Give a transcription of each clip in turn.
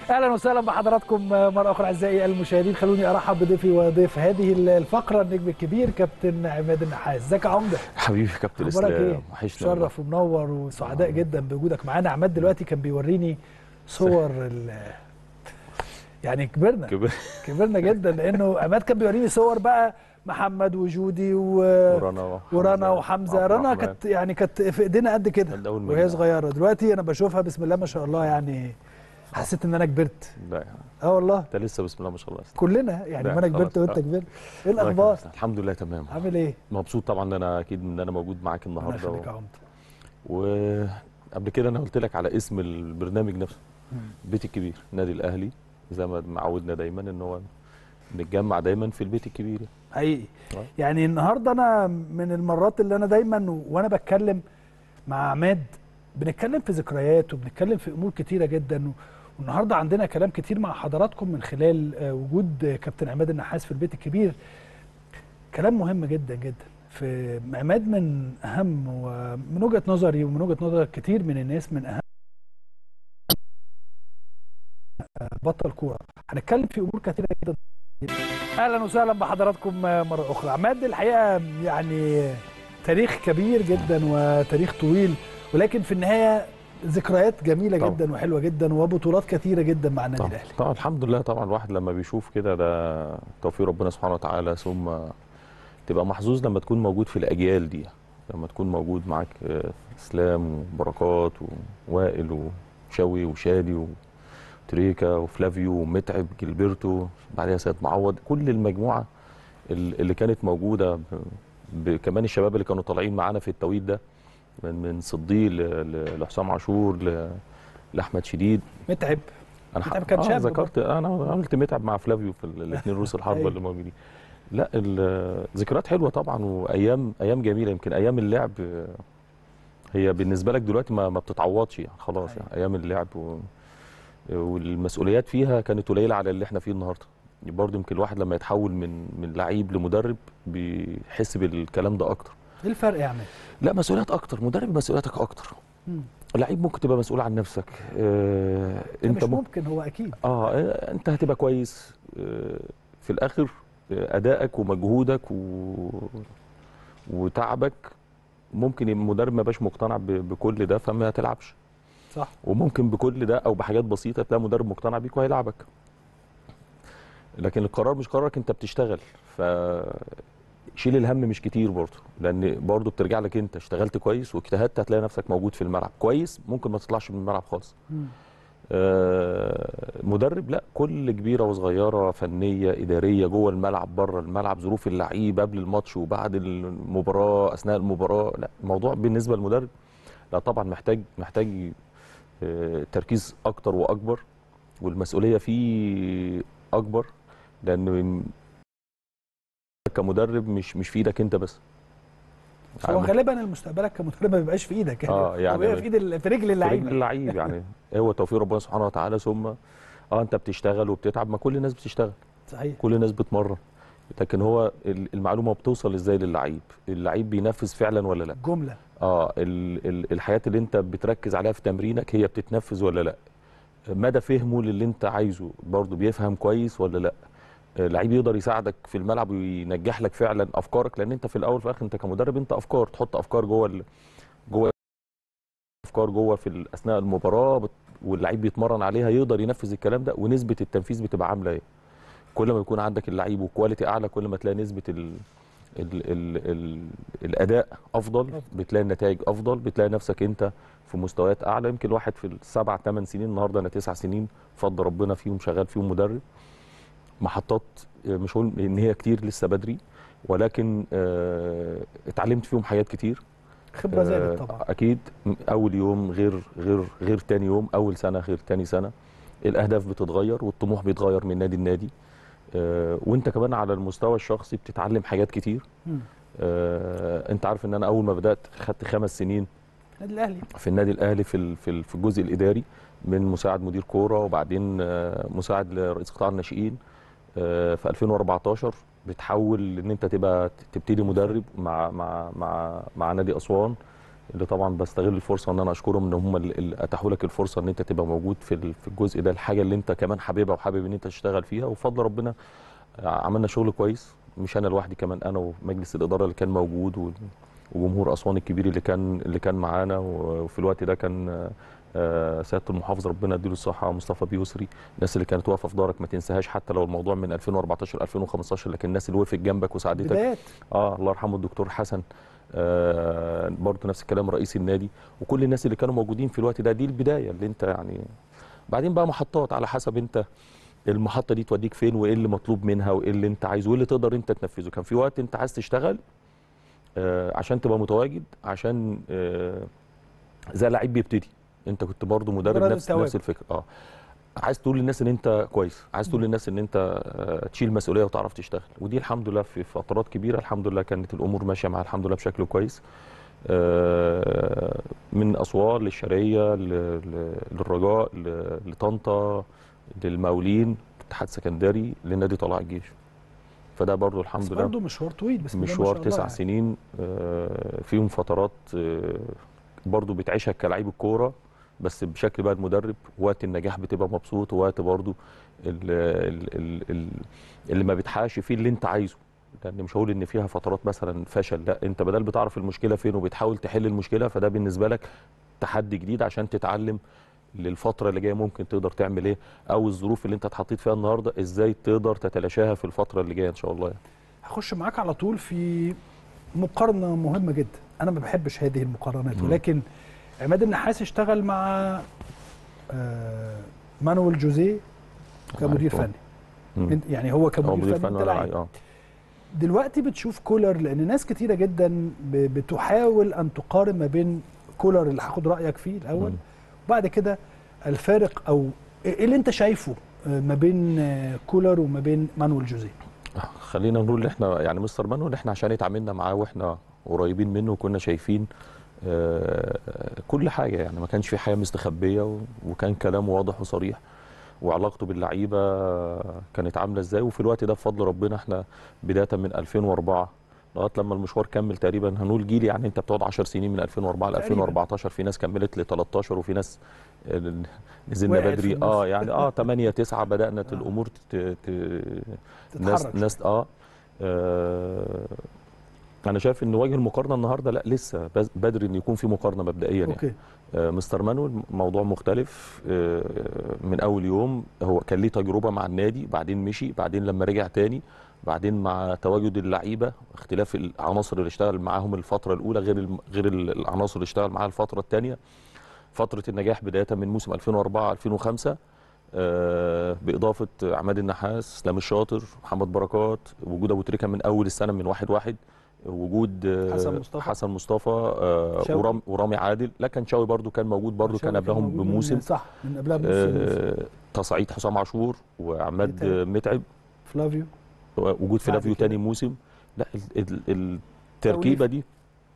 اهلا وسهلا بحضراتكم مره اخرى اعزائي المشاهدين خلوني ارحب بضيفي وضيف هذه الفقره النجم الكبير كابتن عماد النحاس ازيك يا عمده حبيبي كابتن اخبارك اسلام ايه وحشنا والله. مشرف ومنور وسعداء جدا بوجودك معانا عماد دلوقتي كان بيوريني صور ال يعني كبرنا كبر كبرنا جدا لانه عماد كان بيوريني صور بقى محمد وجودي و... ورنا ورنا وحمزه وعبد رنا الرحمن. كانت يعني كانت في ايدينا قد كده كانت أول وهي مجموعة. صغيره دلوقتي انا بشوفها بسم الله ما شاء الله يعني حسيت ان انا كبرت لا يعني اه والله انت لسه بسم الله ما شاء الله كلنا يعني لا، ما انا كبرت خلاص. وانت آه. كبرت ايه الاخبار الحمد لله تمام عامل ايه مبسوط طبعا ان انا اكيد ان انا موجود معاك الله النهارده يخليك يا و... عمده وقبل كده انا قلت لك على اسم البرنامج نفسه مم. البيت الكبير نادي الاهلي زي ما معودنا دايما ان هو نتجمع دايما في البيت الكبير يعني. حقيقي آه. يعني النهارده انا من المرات اللي انا دايما و- وانا بتكلم مع عماد بنتكلم في ذكريات وبنتكلم في امور كتيره جدا و- والنهارده عندنا كلام كتير مع حضراتكم من خلال آه، وجود آه، كابتن عماد النحاس في البيت الكبير كلام مهم جدا جدا في عماد من اهم ومن وجهه نظري ومن وجهه نظر كتير من الناس من اهم آه، بطل كوره هنتكلم في امور كتيره جدا اهلا وسهلا بحضراتكم مره اخرى عماد الحقيقه يعني تاريخ كبير جدا وتاريخ طويل ولكن في النهايه ذكريات جميله طبعا. جدا وحلوه جدا وبطولات كثيره جدا مع النادي طبعا الاهلي طبعا الحمد لله طبعا الواحد لما بيشوف كده ده توفيق ربنا سبحانه وتعالى ثم تبقى محظوظ لما تكون موجود في الاجيال دي لما تكون موجود معاك آه، اسلام وبركات ووائل وشوي وشادي وتريكا وفلافيو ومتعب جilberto بعدها سيد معوض كل المجموعه ال- اللي كانت موجوده ب- ب- كمان الشباب اللي كانوا طالعين معانا في التوقيت ده من من صدي ل- ل- لحسام عاشور ل- لاحمد شديد متعب انا متعب كان آه شاب ذكرت انا عملت متعب مع فلافيو في الاثنين روس الحربه أيوة. اللي موجودين لا ال- ذكريات حلوه طبعا وايام ايام جميله يمكن ايام اللعب آه، هي بالنسبه لك دلوقتي ما, ما بتتعوضش يعني خلاص أيوة. يعني ايام اللعب و والمسؤوليات فيها كانت قليله على اللي احنا فيه النهارده برضه يمكن الواحد لما يتحول من من لعيب لمدرب بيحس بالكلام ده اكتر ايه الفرق يا عماد لا مسؤوليات اكتر مدرب مسؤولياتك اكتر مم. لعيب ممكن تبقى مسؤول عن نفسك آه ده انت مش ممكن ممكن هو اكيد اه آه، انت هتبقى كويس آه، في الاخر آه، ادائك ومجهودك و... وتعبك ممكن المدرب ما يبقاش مقتنع ب... بكل ده فما تلعبش صح وممكن بكل ده او بحاجات بسيطه تلاقي مدرب مقتنع بيك وهيلعبك لكن القرار مش قرارك انت بتشتغل ف شيل الهم مش كتير برضه لان برضه بترجع لك انت اشتغلت كويس واجتهدت هتلاقي نفسك موجود في الملعب كويس ممكن ما تطلعش من الملعب خالص مم. آه، مدرب لا كل كبيره وصغيره فنيه اداريه جوه الملعب بره الملعب ظروف اللعيب قبل الماتش وبعد المباراه اثناء المباراه لا الموضوع بالنسبه للمدرب لا طبعا محتاج محتاج آه، تركيز اكتر واكبر والمسؤوليه فيه اكبر لان كمدرب مش مش في ايدك انت بس هو غالبا المستقبلك كمدرب ما بيبقاش في ايدك آه، يعني هو في ايد ال- في رجل في رجل اللعيبه اللعيب يعني هو توفيق ربنا سبحانه وتعالى ثم اه انت بتشتغل وبتتعب ما كل الناس بتشتغل صحيح كل الناس بتمرن لكن هو ال- المعلومه بتوصل ازاي للعيب اللعيب بينفذ فعلا ولا لا جمله اه ال ال الحاجات اللي انت بتركز عليها في تمرينك هي بتتنفذ ولا لا مدى فهمه للي انت عايزه برضه بيفهم كويس ولا لا آه، لعيب يقدر يساعدك في الملعب وينجح لك فعلا افكارك لان انت في الاول وفي الاخر انت كمدرب انت افكار تحط افكار جوه ال- جوه افكار جوه في ال- اثناء المباراه بت- واللعيب بيتمرن عليها يقدر ينفذ الكلام ده ونسبه التنفيذ بتبقى عامله ايه كل ما يكون عندك اللعيب وكواليتي اعلى كل ما تلاقي نسبه ال ال ال ال الاداء افضل بتلاقي النتائج افضل بتلاقي نفسك انت في مستويات اعلى يمكن الواحد في السبع ثمان سنين النهارده انا تسع سنين فضل ربنا فيهم شغال فيهم مدرب محطات آه، مش هقول ان هي كتير لسه بدري ولكن آه، اتعلمت فيهم حاجات كتير خبره زادت آه، طبعا اكيد اول يوم غير غير غير تاني يوم اول سنه غير تاني سنه الاهداف بتتغير والطموح بيتغير من نادي لنادي آه، وانت كمان على المستوى الشخصي بتتعلم حاجات كتير مم. آه، انت عارف ان انا اول ما بدات خدت خمس سنين النادي الاهلي في النادي الاهلي في ال- في ال- في الجزء الاداري من مساعد مدير كوره وبعدين آه، مساعد لرئيس قطاع الناشئين آه، في 2014 بتحول ان انت تبقى تبتدي مدرب مع مع مع مع نادي اسوان اللي طبعا بستغل الفرصه ان انا اشكرهم ان هم اللي اتاحوا لك الفرصه ان انت تبقى موجود في ال- في الجزء ده الحاجه اللي انت كمان حاببها وحابب ان انت تشتغل فيها وفضل ربنا عملنا شغل كويس مش انا لوحدي كمان انا ومجلس الاداره اللي كان موجود وال- وجمهور اسوان الكبير اللي كان اللي كان معانا وفي الوقت ده كان آه، سياده المحافظ ربنا يديله الصحه مصطفى بيسري الناس اللي كانت واقفه في دارك ما تنساهاش حتى لو الموضوع من 2014 2015 لكن الناس اللي وقفت جنبك وساعدتك بدايات اه الله يرحمه الدكتور حسن آه برضه نفس الكلام رئيس النادي وكل الناس اللي كانوا موجودين في الوقت ده دي البدايه اللي انت يعني بعدين بقى محطات على حسب انت المحطه دي توديك فين وايه اللي مطلوب منها وايه اللي انت عايزه وايه اللي تقدر انت تنفذه كان في وقت انت عايز تشتغل آه عشان تبقى متواجد عشان آه زي لعيب بيبتدي انت كنت برضه مدرب مجرد نفس التواجد. نفس الفكره اه عايز تقول للناس ان انت كويس عايز تقول للناس ان انت آه، تشيل مسؤوليه وتعرف تشتغل ودي الحمد لله في فترات كبيره الحمد لله كانت الامور ماشيه معاها الحمد لله بشكل كويس آه، من اسوان للشرقيه ل- ل- للرجاء ل- لطنطا للمقاولين اتحاد سكندري لنادي طلائع الجيش فده برضو بس الحمد لله برضه مشوار طويل بس مشوار تسع سنين آه، فيهم فترات آه، برضو بتعيشها كلاعب الكوره بس بشكل بقى المدرب وقت النجاح بتبقى مبسوط ووقت برضو ال- ال- ال- ال- اللي ما بتحققش فيه اللي انت عايزه لان مش هقول ان فيها فترات مثلا فشل لا انت بدل بتعرف المشكله فين وبتحاول تحل المشكله فده بالنسبه لك تحدي جديد عشان تتعلم للفتره اللي جايه ممكن تقدر تعمل ايه او الظروف اللي انت اتحطيت فيها النهارده ازاي تقدر تتلاشاها في الفتره اللي جايه ان شاء الله يعني. هخش معاك على طول في مقارنه مهمه جدا انا ما بحبش هذه المقارنات مم. ولكن عماد النحاس اشتغل مع آه، مانويل جوزيه كمدير عارفه. فني مم. انت- يعني هو هو كمدير مدير فني فني انت ولا لعيب لعيب؟ اه دلوقتي بتشوف كولر لان ناس كتيره جدا ب- بتحاول ان تقارن ما بين كولر اللي هاخد رايك فيه الاول مم. وبعد كده الفارق او ايه اللي انت شايفه آه، ما بين آه، كولر وما بين مانويل جوزيه خلينا نقول ان احنا يعني مستر مانويل احنا عشان اتعاملنا معاه واحنا قريبين منه وكنا شايفين آه، كل حاجه يعني ما كانش في حاجه مستخبيه و- وكان كلامه واضح وصريح وعلاقته باللعيبه كانت عامله ازاي وفي الوقت ده بفضل ربنا احنا بدايه من 2004 لغايه لما المشوار كمل تقريبا هنقول جيل يعني انت بتقعد 10 سنين من 2004 ل تقريباً. 2014 في ناس كملت ل 13 وفي ناس آه، نزلنا وقعت في بدري النص. اه يعني اه 8 9 بدانا آه. الامور ت- ت- تتحرك ناس ناس اه آه، انا شايف ان وجه المقارنه النهارده لا لسه بس- بدري ان يكون في مقارنه مبدئيا يعني اوكي آه، مستر مانويل موضوع مختلف آه، من اول يوم هو كان ليه تجربه مع النادي بعدين مشي بعدين لما رجع تاني بعدين مع تواجد اللعيبه اختلاف العناصر اللي اشتغل معاهم الفتره الاولى غير الم- غير ال- العناصر اللي اشتغل معاها الفتره الثانيه فتره النجاح بدايه من موسم 2004 2005 آه، باضافه عماد النحاس اسلام الشاطر محمد بركات وجود ابو تريكه من اول السنه من واحد واحد وجود آه، حسن مصطفى. حسن مصطفى آه، شوقي. ورام ورامي عادل لا كان شاوي برضو كان موجود برضو كان شوقي قبلهم موجود من- بموسم صح من قبلها بموسم آه، تصعيد حسام عاشور وعماد متعب. آه، متعب فلافيو وجود بعد فلافيو كده. تاني موسم لا ال- ال- التركيبه دي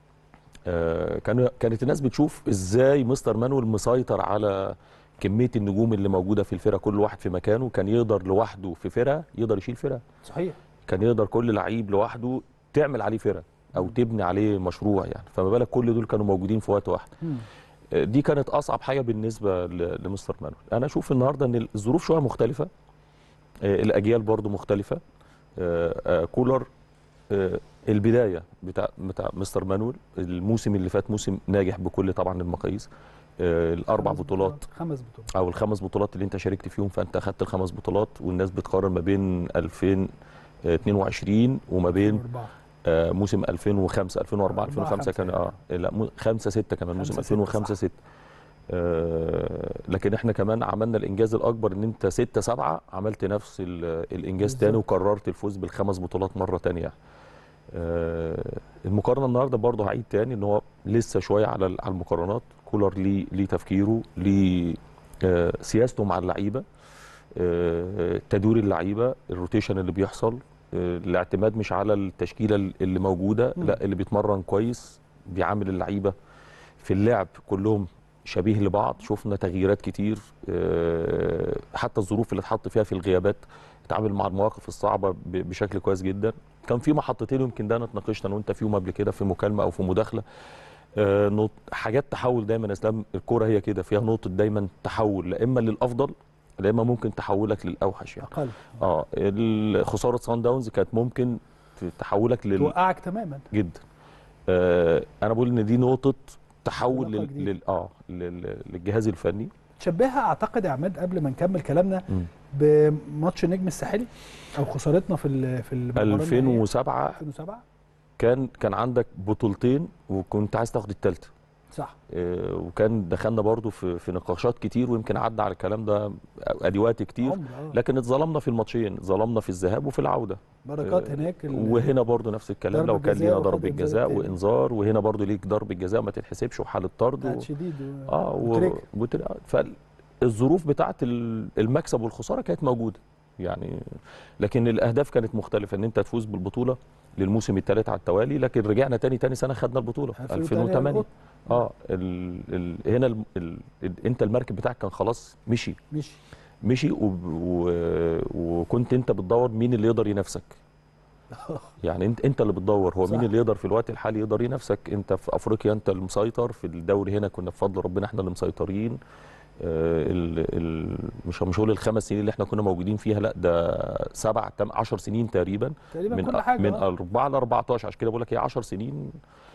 آه، كانوا كانت الناس بتشوف ازاي مستر مانويل مسيطر على كميه النجوم اللي موجوده في الفرقه كل واحد في مكانه كان يقدر لوحده في فرقه يقدر يشيل فرقه صحيح كان يقدر كل لعيب لوحده تعمل عليه فرقه او تبني عليه مشروع يعني فما بالك كل دول كانوا موجودين في وقت واحد مم. آه، دي كانت اصعب حاجه بالنسبه ل- لمستر مانويل انا اشوف النهارده ان الظروف شويه مختلفه آه، الاجيال برضو مختلفه آه، آه، كولر آه، البدايه بتاع بتاع مستر مانويل الموسم اللي فات موسم ناجح بكل طبعا المقاييس آه، الاربع خمس بطولات خمس بطولات او الخمس بطولات اللي انت شاركت فيهم فانت اخذت الخمس بطولات والناس بتقارن ما بين 2022 وما بين أربعة. آه، موسم 2005 2004 أربعة، 2005 كان خمسة اه لا 5 6 كمان موسم خمسة، ستة، 2005 6 آه لكن احنا كمان عملنا الانجاز الاكبر ان انت 6 7 عملت نفس ال- الانجاز بالظبط. تاني وقررت الفوز بالخمس بطولات مره تانية آه المقارنه النهارده برضه هعيد تاني ان هو لسه شويه على ال- على المقارنات كولر ليه ليه تفكيره ليه آه سياسته مع اللعيبه آه تدوير اللعيبه الروتيشن اللي بيحصل آه الاعتماد مش على التشكيله اللي موجوده مم. لا اللي بيتمرن كويس بيعامل اللعيبه في اللعب كلهم شبيه لبعض شفنا تغييرات كتير آه، حتى الظروف اللي اتحط فيها في الغيابات اتعامل مع المواقف الصعبه ب- بشكل كويس جدا كان في محطتين يمكن ده انا اتناقشت انا وانت فيهم قبل كده في مكالمه او في مداخله آه، نقط حاجات تحول دايما يا اسلام الكوره هي كده فيها نقطه دايما تحول لا اما للافضل لا اما ممكن تحولك للاوحش يعني اقل اه ال- خساره سان داونز كانت ممكن ت- تحولك لل توقعك تماما جدا آه انا بقول ان دي نقطه تحول انطلاقة لل... جديدة. لل... اه لل... للجهاز الفني تشبهها اعتقد يا عماد قبل ما نكمل كلامنا مم. بماتش النجم الساحلي او خسارتنا في ال- في المباراة النهائية. 2007 2007 كان كان عندك بطولتين وكنت عايز تاخد الثالثه صح آه، وكان دخلنا برضو في في نقاشات كتير ويمكن عدى على الكلام ده ادي وقت كتير عمر آه. لكن اتظلمنا في الماتشين اتظلمنا في الذهاب وفي العوده بركات آه، هناك ال- وهنا برضو نفس الكلام ضربة لو كان جزاء لينا وخد ضربه إنذار جزاء التاني. وانذار وهنا برضو ليك ضربه جزاء ما تتحسبش وحاله طرد بتاعت و... شديد و... اه وتريك. و... وتر... فالظروف بتاعت ال- المكسب والخساره كانت موجوده يعني لكن الاهداف كانت مختلفه ان انت تفوز بالبطوله للموسم الثالث على التوالي لكن رجعنا تاني تاني سنه خدنا البطوله 2008 القط. اه ال... ال... هنا ال... ال... انت المركب بتاعك كان خلاص مشي مش مشي و... و... وكنت انت بتدور مين اللي يقدر ينافسك يعني انت انت اللي بتدور هو صح. مين اللي يقدر في الوقت الحالي يقدر ينافسك انت في افريقيا انت المسيطر في الدوري هنا كنا بفضل ربنا احنا اللي مسيطرين آه، ال ال مش مش هقول الخمس سنين اللي احنا كنا موجودين فيها لا ده سبع تم 10 سنين تقريبا تقريبا من كل حاجه من آه. 4 ل 14 عشان كده بقول لك هي 10 سنين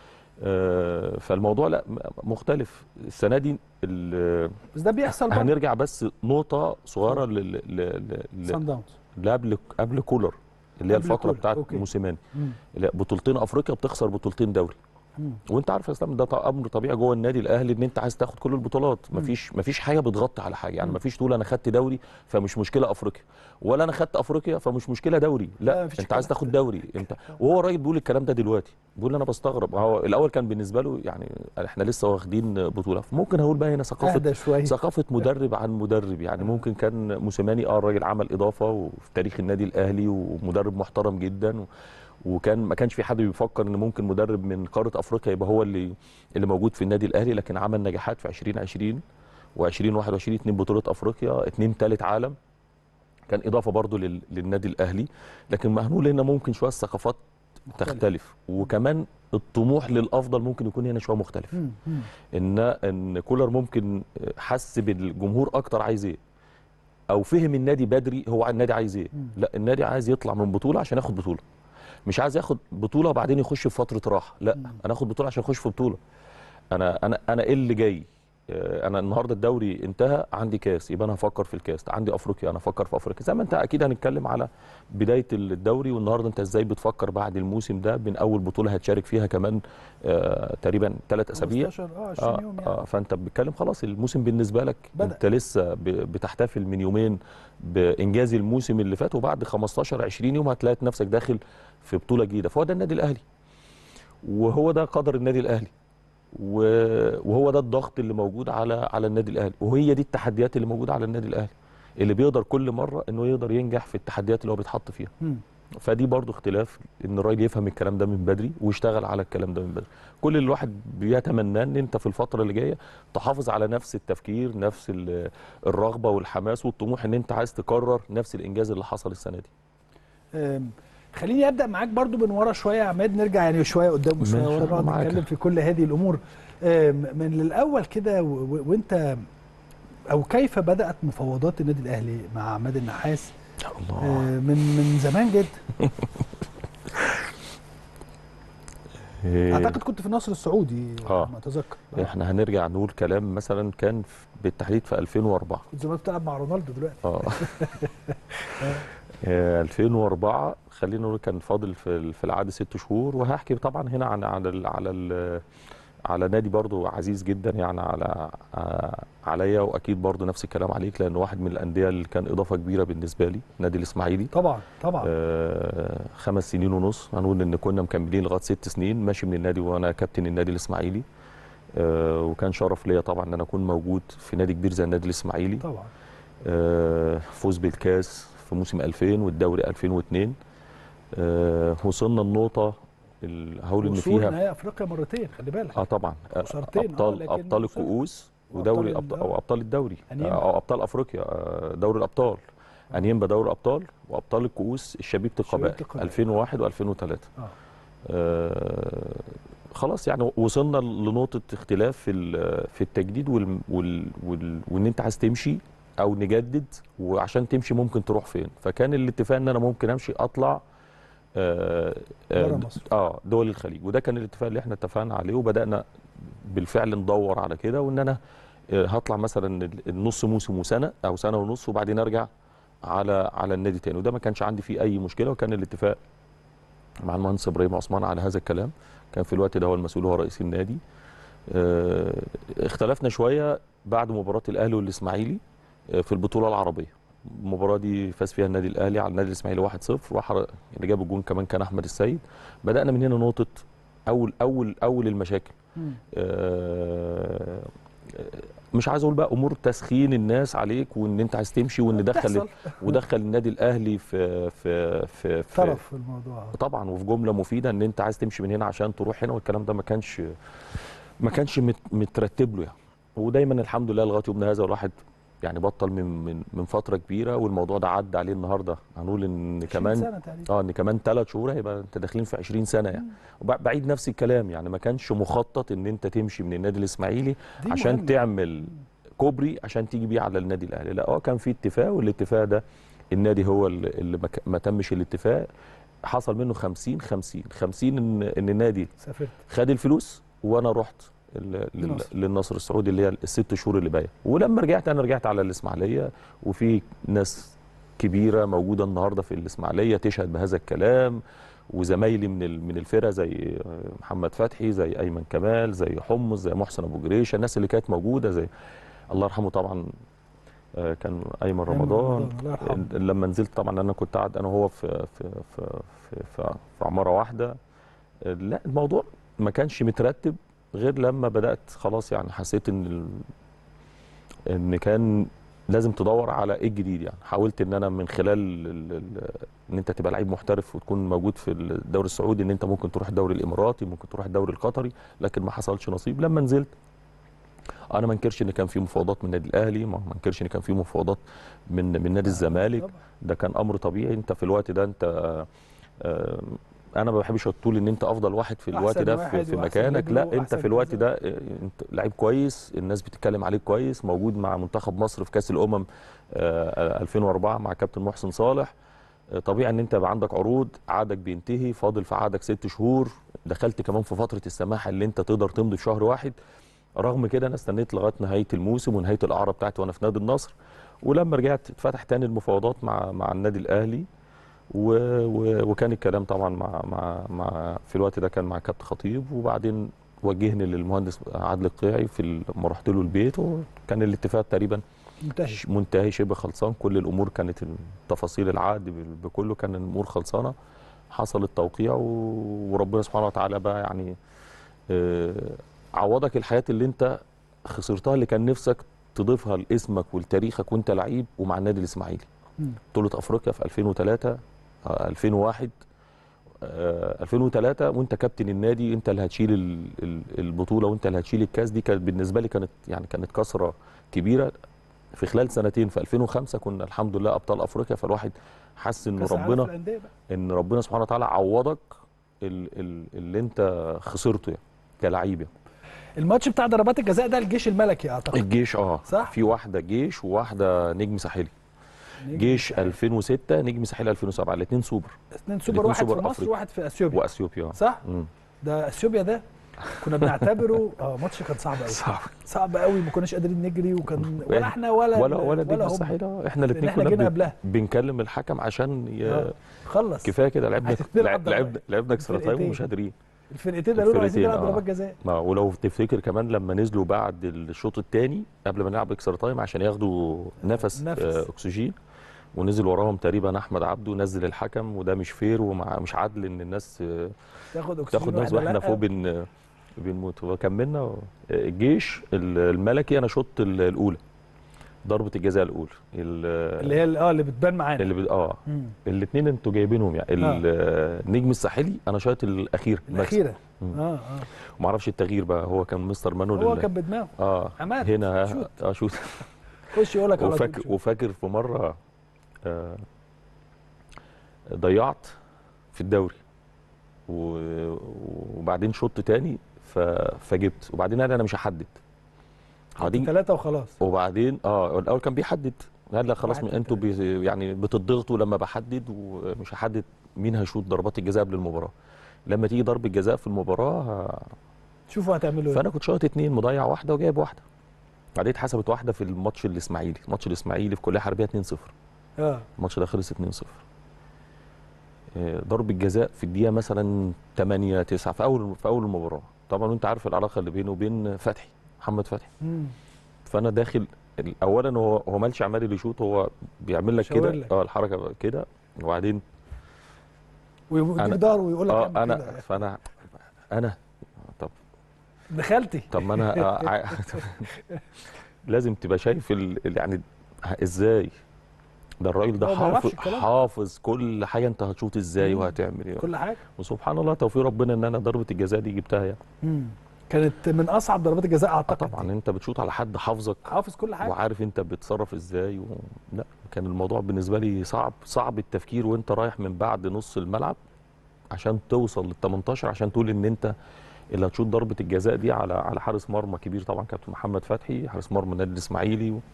آه، فالموضوع لا م- مختلف السنه دي ال- بس ده بيحصل برضه هنرجع بس نقطه صغيره لل- لل- لل- سان داونز اللي قبل قبل كولر اللي هي قبل الفتره كولر، بتاعت أوكي. موسيماني مم. لا بطولتين افريقيا بتخسر بطولتين دوري مم. وانت عارف يا اسلام ده طبعاً امر طبيعي جوه النادي الاهلي ان انت عايز تاخد كل البطولات مم. مفيش مفيش حاجه بتغطي على حاجه يعني مم. مفيش تقول انا خدت دوري فمش مشكله افريقيا ولا انا خدت افريقيا فمش مشكله دوري لا، لا, مفيش انت عايز الكلام تاخد ده. دوري انت وهو الراجل بيقول الكلام ده دلوقتي بيقول انا بستغرب هو الاول كان بالنسبه له يعني احنا لسه واخدين بطوله فممكن هقول بقى هنا ثقافه اهدى شويه ثقافه مدرب عن مدرب يعني ممكن كان موسيماني اه الراجل عمل اضافه وفي تاريخ النادي الاهلي ومدرب محترم جدا و وكان ما كانش في حد بيفكر ان ممكن مدرب من قاره افريقيا يبقى هو اللي اللي موجود في النادي الاهلي لكن عمل نجاحات في 2020 و2021 اتنين بطوله افريقيا اتنين تالت عالم كان اضافه برضو لل... للنادي الاهلي لكن ما هنقول هنا ممكن شويه الثقافات مختلف. تختلف وكمان الطموح للافضل ممكن يكون هنا شويه مختلف مم. مم. ان ان كولر ممكن حس بالجمهور اكتر عايز ايه او فهم النادي بدري هو النادي عايز ايه مم. لا النادي عايز يطلع من بطوله عشان ياخد بطوله مش عايز ياخد بطوله وبعدين يخش في فتره راحه لا مم. انا اخد بطوله عشان اخش في بطوله انا انا انا ايه اللي جاي آه، انا النهارده الدوري انتهى عندي كاس يبقى انا هفكر في الكاس عندي افريقيا انا هفكر في افريقيا زي ما انت اكيد هنتكلم على بدايه الدوري والنهارده انت ازاي بتفكر بعد الموسم ده من اول بطوله هتشارك فيها كمان آه تقريبا ثلاث اسابيع 15 اه 20 يوم يعني آه فانت بتتكلم خلاص الموسم بالنسبه لك بدأ. انت لسه ب- بتحتفل من يومين بانجاز الموسم اللي فات وبعد 15 20 يوم هتلاقي نفسك داخل في بطوله جديده فهو ده النادي الاهلي وهو ده قدر النادي الاهلي و- وهو ده الضغط اللي موجود على على النادي الاهلي وهي دي التحديات اللي موجوده على النادي الاهلي اللي بيقدر كل مره انه يقدر ينجح في التحديات اللي هو بيتحط فيها مم. فدي برضو اختلاف ان الراجل يفهم الكلام ده من بدري ويشتغل على الكلام ده من بدري كل اللي الواحد بيتمناه ان انت في الفتره اللي جايه تحافظ على نفس التفكير نفس ال- الرغبه والحماس والطموح ان انت عايز تكرر نفس الانجاز اللي حصل السنه دي أم، خليني ابدا معاك برضو من ورا شويه يا عماد نرجع يعني شويه قدام وشويه ماشي، ورا نقعد معاك. نتكلم في كل هذه الامور أم، من الاول كده و- و- وانت او كيف بدات مفاوضات النادي الاهلي مع عماد النحاس الله أه، من من زمان جدا اعتقد كنت في النصر السعودي آه. ما اتذكر احنا هنرجع نقول كلام مثلا كان في- بالتحديد في 2004 كنت زمان بتلعب مع رونالدو دلوقتي اه آه، 2004 خلينا نقول كان فاضل في ال- في العقد ست شهور وهحكي طبعا هنا عن على ال على ال على نادي برضو عزيز جدا يعني على آه، عليا واكيد برضو نفس الكلام عليك لان واحد من الانديه اللي كان اضافه كبيره بالنسبه لي نادي الاسماعيلي طبعا طبعا آه، خمس سنين ونص هنقول ان كنا مكملين لغايه ست سنين ماشي من النادي وانا كابتن النادي الاسماعيلي آه، وكان شرف ليا طبعا ان انا اكون موجود في نادي كبير زي النادي الاسماعيلي طبعا آه، فوز بالكاس في موسم 2000 والدوري 2002 آه، وصلنا النقطة ال- هقول ان وصول فيها نهائي افريقيا مرتين خلي بالك اه طبعا آه، خسارتين، آه، ابطال لكن ابطال وصل. الكؤوس وأبطال ودوري ال- أبطال آه. او ابطال الدوري أنيمبا. آه، او ابطال افريقيا آه، دوري الابطال انيمبا دوري الابطال وابطال الكؤوس الشبيبه القبائل القبائل. 2001 و2003 آه. آه خلاص يعني وصلنا لنقطه اختلاف في ال- في التجديد وال وال وال وان انت عايز تمشي او نجدد وعشان تمشي ممكن تروح فين فكان الاتفاق ان انا ممكن امشي اطلع آه آه برا مصر. اه دول الخليج وده كان الاتفاق اللي احنا اتفقنا عليه وبدانا بالفعل ندور على كده وان انا آه، هطلع مثلا النص موسم وسنه او سنه ونص وبعدين ارجع على على النادي تاني وده ما كانش عندي فيه اي مشكله وكان الاتفاق مع المهندس ابراهيم عثمان على هذا الكلام كان في الوقت ده هو المسؤول هو رئيس النادي آه، اختلفنا شويه بعد مباراه الاهلي والاسماعيلي آه، في البطوله العربيه المباراه دي فاز فيها النادي الاهلي على النادي الاسماعيلي 1-0 راح اللي جاب الجون كمان كان احمد السيد بدانا من هنا نقطه اول اول اول المشاكل مم. آه، مش عايز اقول بقى امور تسخين الناس عليك وان انت عايز تمشي وان دخل بتحصل. ودخل النادي الاهلي في في في, في طرف في الموضوع طبعا وفي جمله مفيده ان انت عايز تمشي من هنا عشان تروح هنا والكلام ده ما كانش ما كانش مت- مترتب له يعني ودايما الحمد لله لغايه يومنا هذا الواحد يعني بطل من من من فتره كبيره والموضوع ده عدى عليه النهارده هنقول ان 20 كمان سنة تقريبا اه ان كمان ثلاث شهور هيبقى انت داخلين في 20 سنه يعني وبع- بعيد نفس الكلام يعني ما كانش مخطط ان انت تمشي من النادي الاسماعيلي دي عشان مهمة. تعمل كوبري عشان تيجي بيه على النادي الاهلي لا هو كان في اتفاق والاتفاق ده النادي هو اللي اللي ما ك- ما تمش الاتفاق حصل منه 50 50 50 ان ان النادي سافرت خد الفلوس وانا رحت ال- لل- للنصر. للنصر السعودي اللي هي الست شهور اللي باقيه ولما رجعت انا رجعت على الاسماعيليه وفي ناس كبيره موجوده النهارده في الاسماعيليه تشهد بهذا الكلام وزمايلي من ال- من الفرقه زي محمد فتحي زي ايمن كمال زي حمص زي محسن ابو جريشه الناس اللي كانت موجوده زي الله يرحمه طبعا آه، كان ايمن رمضان الله يرحمه. لما نزلت طبعا انا كنت قاعد انا وهو في في في في, في, في عماره واحده لا الموضوع ما كانش مترتب غير لما بدات خلاص يعني حسيت ان ال... ان كان لازم تدور على ايه الجديد يعني حاولت ان انا من خلال ال... ال... ان انت تبقى لعيب محترف وتكون موجود في الدوري السعودي ان انت ممكن تروح الدوري الاماراتي ممكن تروح الدوري القطري لكن ما حصلش نصيب لما نزلت انا ما انكرش ان كان في مفاوضات من النادي الاهلي ما ما انكرش ان كان في مفاوضات من من نادي الزمالك طبعا. ده كان امر طبيعي انت في الوقت ده انت آه، انا ما بحبش تقول ان انت افضل واحد في الوقت أحسن ده في, واحد في وأحسن مكانك رجله لا انت وأحسن في الوقت كذا. ده آه، انت لعيب كويس الناس بتتكلم عليك كويس موجود مع منتخب مصر في كاس الامم آه، 2004 مع كابتن محسن صالح آه، طبيعي ان انت يبقى عندك عروض عقدك بينتهي فاضل في عقدك ست شهور دخلت كمان في فتره السماح اللي انت تقدر تمضي في شهر واحد رغم كده انا استنيت لغايه نهايه الموسم ونهايه الاعاره بتاعتي وانا في نادي النصر ولما رجعت اتفتح تاني المفاوضات مع مع النادي الاهلي و و وكان الكلام طبعا مع مع مع في الوقت ده كان مع كابتن خطيب وبعدين وجهني للمهندس عادل القيعي في ال- لما رحت له البيت وكان الاتفاق تقريبا منتهي ش- منتهي شبه خلصان كل الامور كانت تفاصيل العقد بال- بكله كان الامور خلصانه حصل التوقيع و- وربنا سبحانه وتعالى بقى يعني آه، عوضك الحياه اللي انت خسرتها اللي كان نفسك تضيفها لاسمك ولتاريخك وانت لعيب ومع النادي الاسماعيلي مم. بطوله افريقيا في 2003 آه، 2001 آه، 2003 وانت كابتن النادي انت اللي هتشيل ال- ال- البطوله وانت اللي هتشيل الكاس دي كانت بالنسبه لي كانت يعني كانت كسره كبيره في خلال سنتين في 2005 كنا الحمد لله ابطال افريقيا فالواحد حس ان كأس العالم في ربنا الأندية بقى. ان ربنا سبحانه وتعالى عوضك ال- ال- اللي انت خسرته يعني كلعيب يعني. الماتش بتاع ضربات الجزاء ده الجيش الملكي اعتقد الجيش اه صح؟ في واحده جيش وواحده نجم ساحلي جيش 2006 نجم ساحلي 2007 الاثنين سوبر اثنين سوبر الاتنين واحد سوبر في مصر أفريقيا. وواحد في اثيوبيا واثيوبيا صح؟ مم. ده اثيوبيا ده كنا بنعتبره اه ماتش كان صعب قوي صعب صعب قوي ما كناش قادرين نجري وكان ولا احنا ولا ولا ولا نجم هم. الساحلي آه، احنا لان الاثنين احنا كنا جينا بن- قبلها بنكلم الحكم عشان ي... آه. خلص كفايه كده لعبنا عايزين نلعب لعب- ضربات. لعبنا لعبنا اكسترا تايم الفرقتين. ومش قادرين الفرقتين قالوا له عايزين الفرقتين، نلعب آه. ضربات جزاء ما ولو تفتكر كمان لما نزلوا بعد الشوط الثاني قبل ما نلعب اكسترا تايم عشان ياخدوا نفس, نفس. آه اكسجين ونزل وراهم تقريبا احمد عبده نزل الحكم وده مش فير ومش عدل ان الناس آه، تاخد اكسجين تاخد نفس واحنا واحنا لأ. فوق بن بنموت وكملنا الجيش الملكي انا شط الاولى ضربه الجزاء الاولى ال- اللي هي اه اللي بتبان معانا اللي بد... اه مم. الاثنين انتوا جايبينهم يعني النجم الساحلي انا شايط الاخير بس. الاخيره مم. اه اه وما اعرفش التغيير بقى هو كان مستر مانويل هو اللي- كان بدماغه اه عماد، هنا شوت. اه شوت خش يقول لك على طول وفاكر شوت. وفاكر في مره آه ضيعت في الدوري و- وبعدين شوط تاني ف... فجبت وبعدين قال انا مش هحدد وبعدين ثلاثه وخلاص وبعدين اه الاول كان بيحدد قال لا خلاص واحد، من انتوا بي يعني بتضغطوا لما بحدد ومش هحدد مين هيشوط ضربات الجزاء قبل المباراه لما تيجي ضربه جزاء في المباراه ه- شوفوا هتعملوا ايه فانا كنت شايط اتنين مضيع واحده وجايب واحده بعدين اتحسبت واحده في الماتش الاسماعيلي ماتش الاسماعيلي في كليه حربيه 2-0 اه الماتش ده خلص 2-0 آه، ضربة جزاء في الدقيقة مثلا 8 9 في أول في أول المباراة طبعا وأنت عارف العلاقة اللي بينه وبين فتحي محمد فتحي مم. فأنا داخل أولا هو هو مالش عمال اللي يشوط هو بيعمل لك شاور كده لك. اه الحركة كده وبعدين ويديك أنا- ظهره ويقول لك اه اعمل أنا كده. فأنا أنا طب دخلتي طب ما أنا آه، ع- لازم تبقى شايف ال... ال- يعني ازاي ده الراجل ده هو ما يعرفش حافظ الكلام ده. حافظ كل حاجه انت هتشوط ازاي مم. وهتعمل ايه كل حاجه وسبحان الله توفيق ربنا ان انا ضربه الجزاء دي جبتها يعني مم. كانت من اصعب ضربات الجزاء آه اعتقد طبعا انت بتشوط على حد حافظك حافظ كل حاجه وعارف انت بتتصرف ازاي و... لا كان الموضوع بالنسبه لي صعب صعب التفكير وانت رايح من بعد نص الملعب عشان توصل لل 18 عشان تقول ان انت اللي هتشوط ضربه الجزاء دي على على حارس مرمى كبير طبعا كابتن محمد فتحي حارس مرمى النادي الاسماعيلي و...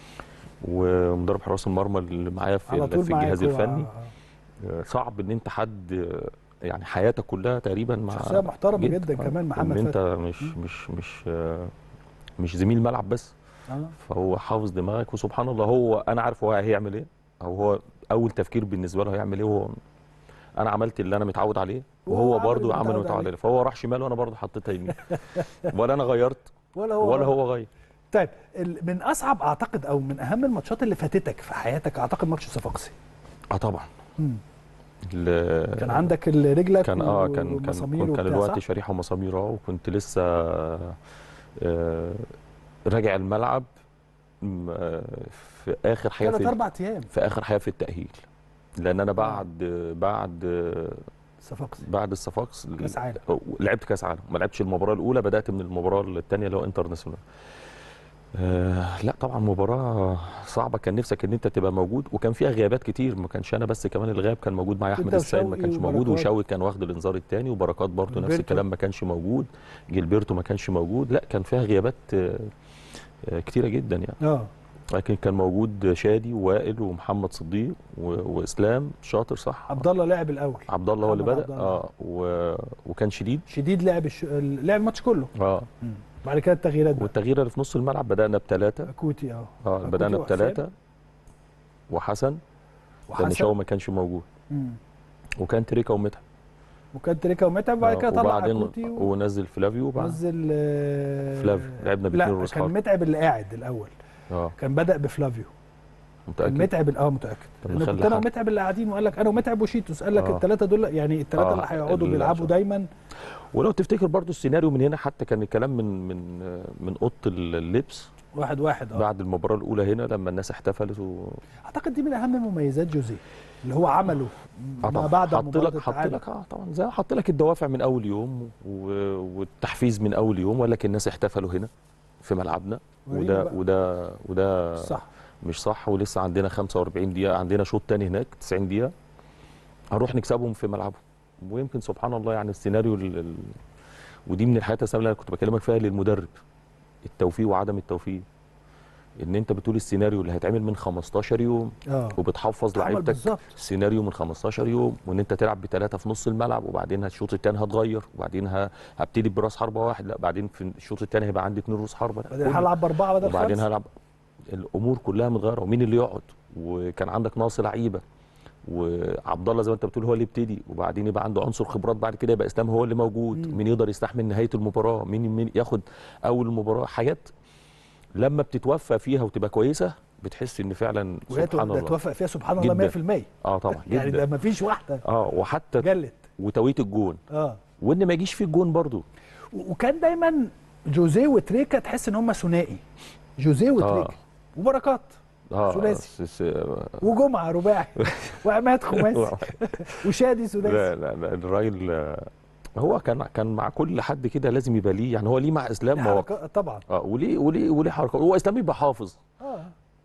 ومدرب حراس المرمى اللي معايا في, على ال- طول في الجهاز معاك هو- الفني آه. آه، صعب ان انت حد آه، يعني حياتك كلها تقريبا مع شخصيه محترمه جدا آه، كمان محمد ان انت فتحي مش مم. مش مش آه، مش زميل ملعب بس آه. فهو حافظ دماغك وسبحان الله هو انا عارف هو هيعمل ايه او هو اول تفكير بالنسبه له هيعمل ايه وهو انا عملت اللي انا متعود عليه وهو وهو عمل برضو اللي عمل متعود اللي متعود عليه. عليه فهو راح شمال وانا برضو حطيتها يمين ولا انا غيرت ولا هو ولا هو غير طيب ال- من اصعب اعتقد او من اهم الماتشات اللي فاتتك في حياتك اعتقد ماتش صفاقسي اه طبعا مم. ال- كان عندك ال- رجلك كان اه كان ومسامير كان كان وبتاع، الوقت صح؟ شريحه ومسامير اه وكنت لسه آه، راجع الملعب م- آه، في اخر حاجه ثلاث في اربع ايام في اخر حاجه في التاهيل لان انا بعد بعد صفاقسي بعد الصفاقس كاس عالم لعبت كاس عالم ما لعبتش المباراه الاولى بدات من المباراه الثانيه اللي هو انترناسيونال آه لا طبعا مباراه صعبه كان نفسك ان انت تبقى موجود وكان فيها غيابات كتير ما كانش انا بس كمان الغياب كان موجود معايا أنت احمد السيد ما وشوقي كانش موجود وبركات. وشوقي كان واخد الانذار الثاني وبركات برضه نفس جilberto. الكلام ما كانش موجود جilberto ما كانش موجود لا كان فيها غيابات آه، آه، كتيره جدا يعني اه لكن كان موجود شادي ووائل ومحمد صديق و- واسلام شاطر صح عبد الله لعب الاول عبد الله هو اللي محمد بدا عبد الله. اه و... وكان شديد شديد لعب الش... لعب الماتش كله اه بعد كده التغييرات بقى والتغيير اللي في نص الملعب بدانا بثلاثه كوتي اه اه كوتي بدانا وحسام. بثلاثه وحسن لان وحسن شاو ما كانش موجود مم. وكان تريكا ومتعب وكان تريكا ومتعب وبعد آه، كده طلع وبعدين كوتي و... ونزل فلافيو وبعد نزل آه، فلافيو. لعبنا باتنين لا رؤوس كان حرب. متعب اللي قاعد الاول اه كان بدا بفلافيو كان متاكد متعب ال- اه متاكد طب لان نخلي كنت انا حد. ومتعب اللي قاعدين وقال لك انا ومتعب وشيتوس قال لك آه. الثلاثه دول يعني الثلاثه آه، اللي هيقعدوا ال- بيلعبوا دايما ولو تفتكر برضو السيناريو من هنا حتى كان الكلام من من من اوضه اللبس واحد واحد اه بعد المباراه الاولى هنا لما الناس احتفلت و... اعتقد دي من اهم مميزات جوزيه اللي هو عمله آه ما طبعا بعد حط مباراه لك حط التعادل لك اه طبعا زي حط لك الدوافع من اول يوم و... والتحفيز من اول يوم وقال لك الناس احتفلوا هنا في ملعبنا ورينا وده بقى. وده وده صح مش صح ولسه عندنا 45 دقيقه عندنا شوط تاني هناك 90 دقيقه هنروح نكسبهم في ملعبهم ويمكن سبحان الله يعني السيناريو ال... ال... ودي من الحياه السهله اللي انا كنت بكلمك فيها للمدرب التوفيق وعدم التوفيق ان انت بتقول السيناريو اللي هيتعمل من 15 يوم اه وبتحفظ عمل لعيبتك بالظبط سيناريو من 15 يوم وان انت تلعب بثلاثه في نص الملعب وبعدين الشوط الثاني هتغير وبعدين ه- هبتدي براس حربه واحد لا بعدين في الشوط الثاني هيبقى عندي اثنين راس حربه لا بعدين كل- هلعب باربعه بدل وبعدين خمسه هلعب الامور كلها متغيره ومين اللي يقعد وكان عندك ناقص لعيبه وعبد الله زي ما انت بتقول هو اللي يبتدي وبعدين يبقى عنده عنصر خبرات بعد كده يبقى اسلام هو اللي موجود مم. مين يقدر يستحمل نهايه المباراه مين مين ياخد اول المباراه حاجات لما بتتوفى فيها وتبقى كويسه بتحس ان فعلا وهي سبحان ده الله توفق فيها سبحان الله جداً. 100% اه طبعا يعني جدا ده ما فيش واحده اه وحتى جلت وتوقيت الجون اه وان ما يجيش فيه الجون برضو و- وكان دايما جوزيه وتريكا تحس ان هم ثنائي جوزيه وتريكا وبركات اه ثلاثي. س- س- وجمعه رباعي وعماد خماسي وشادي سداسي لا لا لا الراجل آه، هو كان كان مع كل حد كده لازم يبقى ليه يعني هو ليه مع اسلام مواقف حركات- طبعا اه وليه وليه وليه حركات هو اسلام يبقى حافظ اه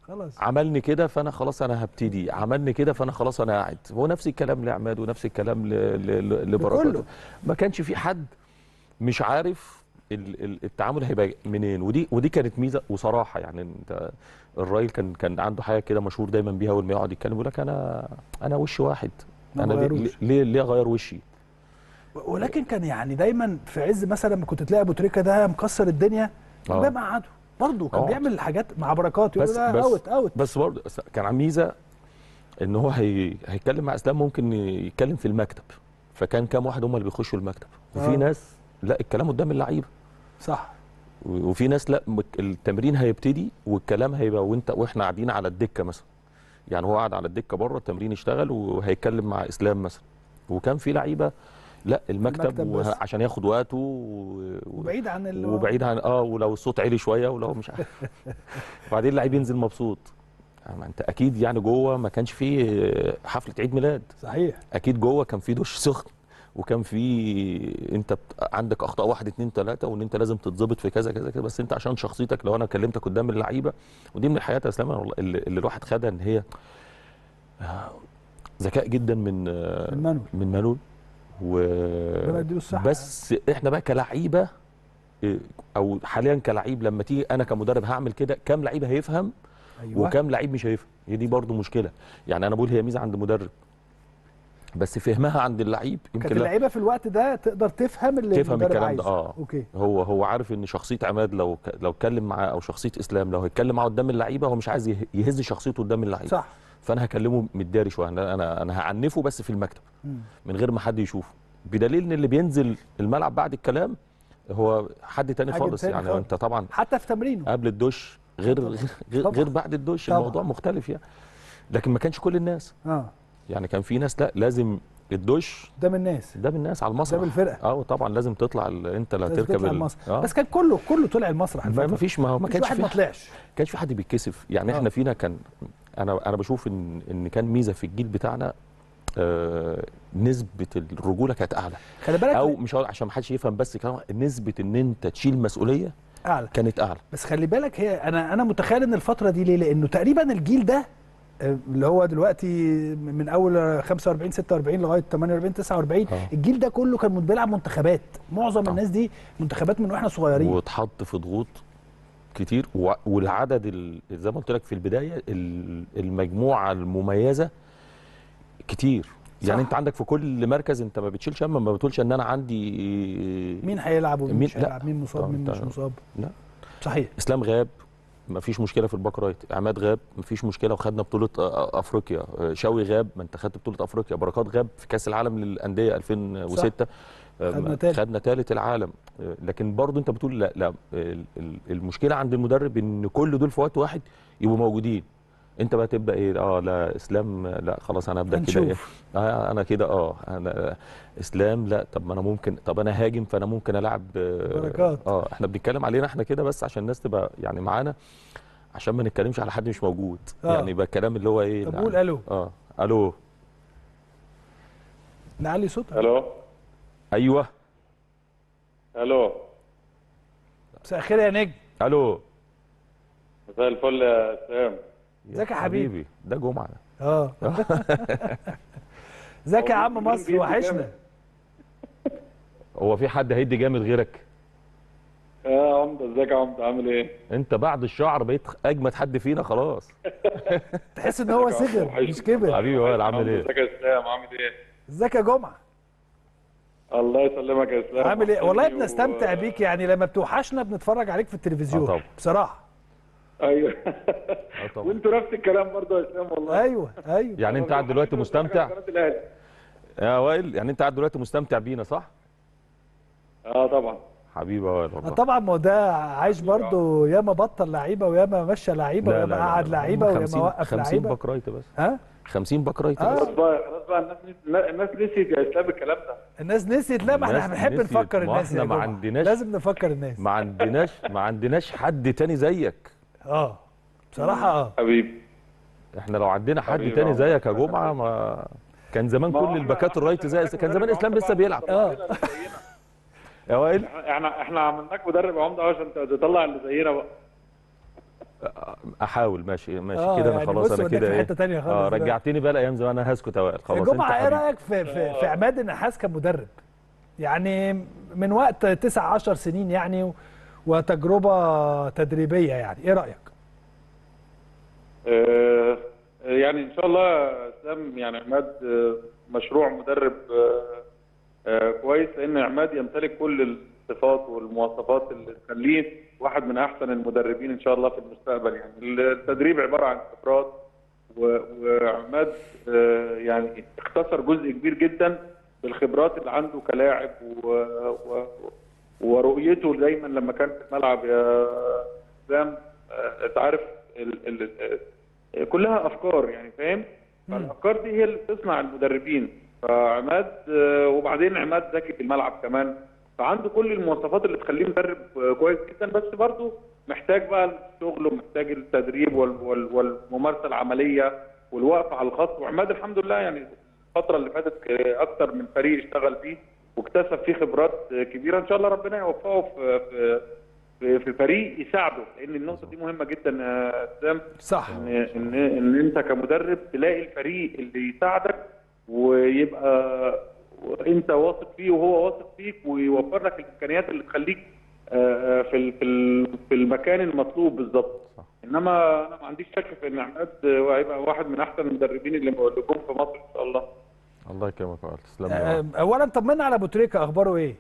خلاص عملني كده فانا خلاص انا هبتدي عملني كده فانا خلاص انا قاعد هو نفس الكلام لعماد ونفس الكلام ل- ل- ل- لبركات لكله. ما كانش في حد مش عارف ال- ال- التعامل هيبقى منين ودي ودي كانت ميزه وصراحه يعني انت الراجل كان كان عنده حاجه كده مشهور دايما بيها اول ما يقعد يتكلم يقول لك انا انا وش واحد ما انا ليه بغيروش. ليه ليه اغير وشي ولكن كان يعني دايما في عز مثلا لما كنت تلاقي ابو تريكه ده مكسر الدنيا آه. ده مقعده برضه كان آه. بيعمل الحاجات مع بركات يقول بس له لا بس اوت اوت بس برضه كان عن ميزه ان هو هي هيتكلم مع اسلام ممكن يتكلم في المكتب فكان كام واحد هم اللي بيخشوا المكتب وفي آه. ناس لا الكلام قدام اللعيبه صح و- وفي ناس لا مك- التمرين هيبتدي والكلام هيبقى وانت واحنا قاعدين على الدكه مثلا يعني هو قاعد على الدكه بره التمرين اشتغل وهيتكلم مع اسلام مثلا وكان في لعيبه لا المكتب, المكتب بس. وه- عشان ياخد وقته و... و- وبعيد عن ال وبعيد عن اه ولو الصوت عالي شويه ولو مش عارف وبعدين اللعيب ينزل مبسوط يعني انت اكيد يعني جوه ما كانش فيه حفله عيد ميلاد صحيح اكيد جوه كان في دش سخن وكان في انت بت- عندك اخطاء واحد اتنين تلاته وان انت لازم تتظبط في كذا كذا كذا بس انت عشان شخصيتك لو انا كلمتك قدام اللعيبه ودي من الحياه يا اسلام والله اللي, اللي الواحد خدها ان هي آه، ذكاء جدا من آه، من مانويل. من مانول و ربنا يديله الصحة. بس احنا بقى كلعيبه إيه، او حاليا كلعيب لما تيجي انا كمدرب هعمل كده كام لعيب هيفهم ايوه وكام لعيب مش هيفهم هي دي برضو مشكله يعني انا بقول هي ميزه عند مدرب بس فهمها عند اللعيب كانت يمكن لا اللعيبه في الوقت ده تقدر تفهم اللي تفهم المدرب الكلام عايزه ده اه اوكي هو هو عارف ان شخصيه عماد لو ك- لو اتكلم معاه او شخصيه اسلام لو هيتكلم معاه قدام اللعيبه هو مش عايز يه- يهز شخصيته قدام اللعيبه صح فانا هكلمه متداري شويه انا انا انا هعنفه بس في المكتب مم. من غير ما حد يشوفه بدليل ان اللي بينزل الملعب بعد الكلام هو حد تاني حاجة خالص تاني يعني خالص. انت طبعا حتى في تمرينه قبل الدش غير طبعاً. غير, طبعاً. غير بعد الدش طبعاً. الموضوع مختلف يعني لكن ما كانش كل الناس اه يعني كان في ناس لا لازم الدش قدام الناس ده بالناس على المسرح ده بالفرقة. اه طبعا لازم تطلع ال- انت اللي لازم هتركب تطلع ال- المسرح اه بس كان كله كله طلع المسرح ما الفترة ما فيش ما هو ما مفيش كانش واحد في ما طلعش كانش في حد بيتكسف يعني آه. احنا فينا كان انا انا بشوف ان ان كان ميزه في الجيل بتاعنا آه نسبه الرجوله كانت اعلى خلي بالك او مش هقول عشان ما حدش يفهم بس كلام نسبه ان انت تشيل مسؤوليه اعلى كانت اعلى بس خلي بالك هي انا انا متخيل ان الفتره دي ليه لانه تقريبا الجيل ده آه، اللي هو دلوقتي من اول 45 46 لغايه 48 49 آه. الجيل ده كله كان بيلعب منتخبات معظم آه. الناس دي منتخبات من واحنا صغيرين واتحط في ضغوط كتير و- والعدد ال- زي ما قلت لك في البدايه ال- المجموعه المميزه كتير صح. يعني انت عندك في كل مركز انت ما بتشيلش هم ما بتقولش ان انا عندي مين هيلعب ومين مين- مش لا. هيلعب مين مصاب طب مين انت- مش مصاب لا صحيح اسلام غاب ما فيش مشكله في الباك رايت عماد غاب ما فيش مشكله وخدنا بطوله أ- أ- افريقيا آه، شوقي غاب ما انت خدت بطوله افريقيا بركات غاب في كاس العالم للانديه 2006 آه، خدنا ما- تالت. خدنا ثالث العالم آه، لكن برضو انت بتقول لا لا ال- ال- المشكله عند المدرب ان كل دول في وقت واحد يبقوا موجودين انت بقى تبدا ايه اه لا اسلام آه، لا خلاص انا ابدا كده ايه هنشوف. آه انا كده اه انا اسلام لا طب ما انا ممكن طب انا هاجم فانا ممكن العب آه، بركات. اه احنا بنتكلم علينا احنا كده بس عشان الناس تبقى يعني معانا عشان ما نتكلمش على حد مش موجود آه. يعني يبقى الكلام اللي هو ايه طب يعني- قول الو اه الو نعلي صوتك الو ايوه الو مساء الخير يا نجم الو مساء الفل يا اسلام ازيك يا حبيبي؟ ده جمعه اه ازيك يا عم مين مصر بيدي وحشنا جامد؟ هو في حد هيدي جامد غيرك يا عمده ازيك يا عمده عامل ايه؟ انت بعد الشعر بقيت اجمد حد فينا خلاص تحس ان هو صغر وحشني. مش كبر حبيبي وائل عامل ايه ازيك يا اسلام عامل ايه؟ ازيك يا جمعه الله يسلمك يا اسلام عامل ايه والله وحشني بنستمتع و- بيك يعني لما بتوحشنا بنتفرج عليك في التلفزيون آه طبعا. بصراحه ايوه اه طبعا وانتوا نفس الكلام برضه يا اسلام والله ايوه ايوه يعني انت قاعد دلوقتي مستمتع قناة الأهلي. يا وائل يعني انت قاعد دلوقتي مستمتع بينا صح اه طبعا حبيبي يا وائل آه والله طبعا ما هو ده عايش برضه ياما بطل لعيبه وياما مشى لعيبه لا، لا، وياما لا، قعد لا. لعيبه هم وياما 50 وقف 50 لعيبه باك رايت بس ها 50 باك رايت آه. بس خلاص بقى خلاص بقى الناس نس- الناس نسيت يا اسلام الكلام ده الناس نسيت لا ما احنا الناس بنحب نسيت. نفكر ما الناس احنا يا ما جماعة. عندناش- لازم نفكر الناس ما عندناش ما عندناش حد تاني زيك اه بصراحه اه حبيبي احنا لو عندنا حد حبيبي تاني يا زيك يا عمر. جمعه ما كان زمان ما هو كل احنا- الباكات الرايت زي كان زمان اسلام لسه بيلعب آه. يا وائل احنا احنا عملناك مدرب يا عمده عشان تطلع اللي زينا بقى احاول ماشي ماشي آه، كده انا يعني خلاص بص انا وداك كده في ايه حتة تانية خالص اه دلوقتي. رجعتني بقى لايام زمان انا هسكت اوقات خلاص جمعه انت ايه حبيبي. رايك في في, في عماد النحاس كمدرب يعني من وقت 9 10 سنين يعني و- وتجربه تدريبيه يعني ايه رايك آه، يعني ان شاء الله يا اسلام يعني عماد آه، مشروع مدرب آه، آه، كويس لان عماد يمتلك كل الصفات والمواصفات اللي تخليه واحد من احسن المدربين ان شاء الله في المستقبل يعني التدريب عباره عن خبرات و- وعماد آه، يعني اختصر جزء كبير جدا بالخبرات اللي عنده كلاعب و... و... ورؤيته دايما لما كان في الملعب يا اسلام آه، انت عارف ال... ال... ال... كلها افكار يعني فاهم فالافكار دي هي اللي بتصنع المدربين فعماد آه، وبعدين عماد ذكي في الملعب كمان فعنده كل المواصفات اللي تخليه مدرب آه، كويس جدا بس برضه محتاج بقى الشغل ومحتاج التدريب وال... وال... والممارسه العمليه والوقفه على الخط وعماد الحمد لله يعني الفتره اللي فاتت آه، اكتر من فريق اشتغل فيه واكتسب فيه خبرات آه، كبيره ان شاء الله ربنا يوفقه في في في في فريق يساعده لان النقطه دي مهمه جدا يا اسلام صح ان ان ان انت كمدرب تلاقي الفريق اللي يساعدك ويبقى انت واثق فيه وهو واثق فيك ويوفر لك الامكانيات اللي تخليك آه، آه، في ال- في ال- في المكان المطلوب بالظبط صح. انما انا ما عنديش شك في ان عماد آه، هيبقى واحد من احسن المدربين اللي اللي جم في مصر ان شاء الله الله يكرمك يا وائل. تسلم لي يا آه، وائل. اولا طمنا على ابو تريكه اخباره ايه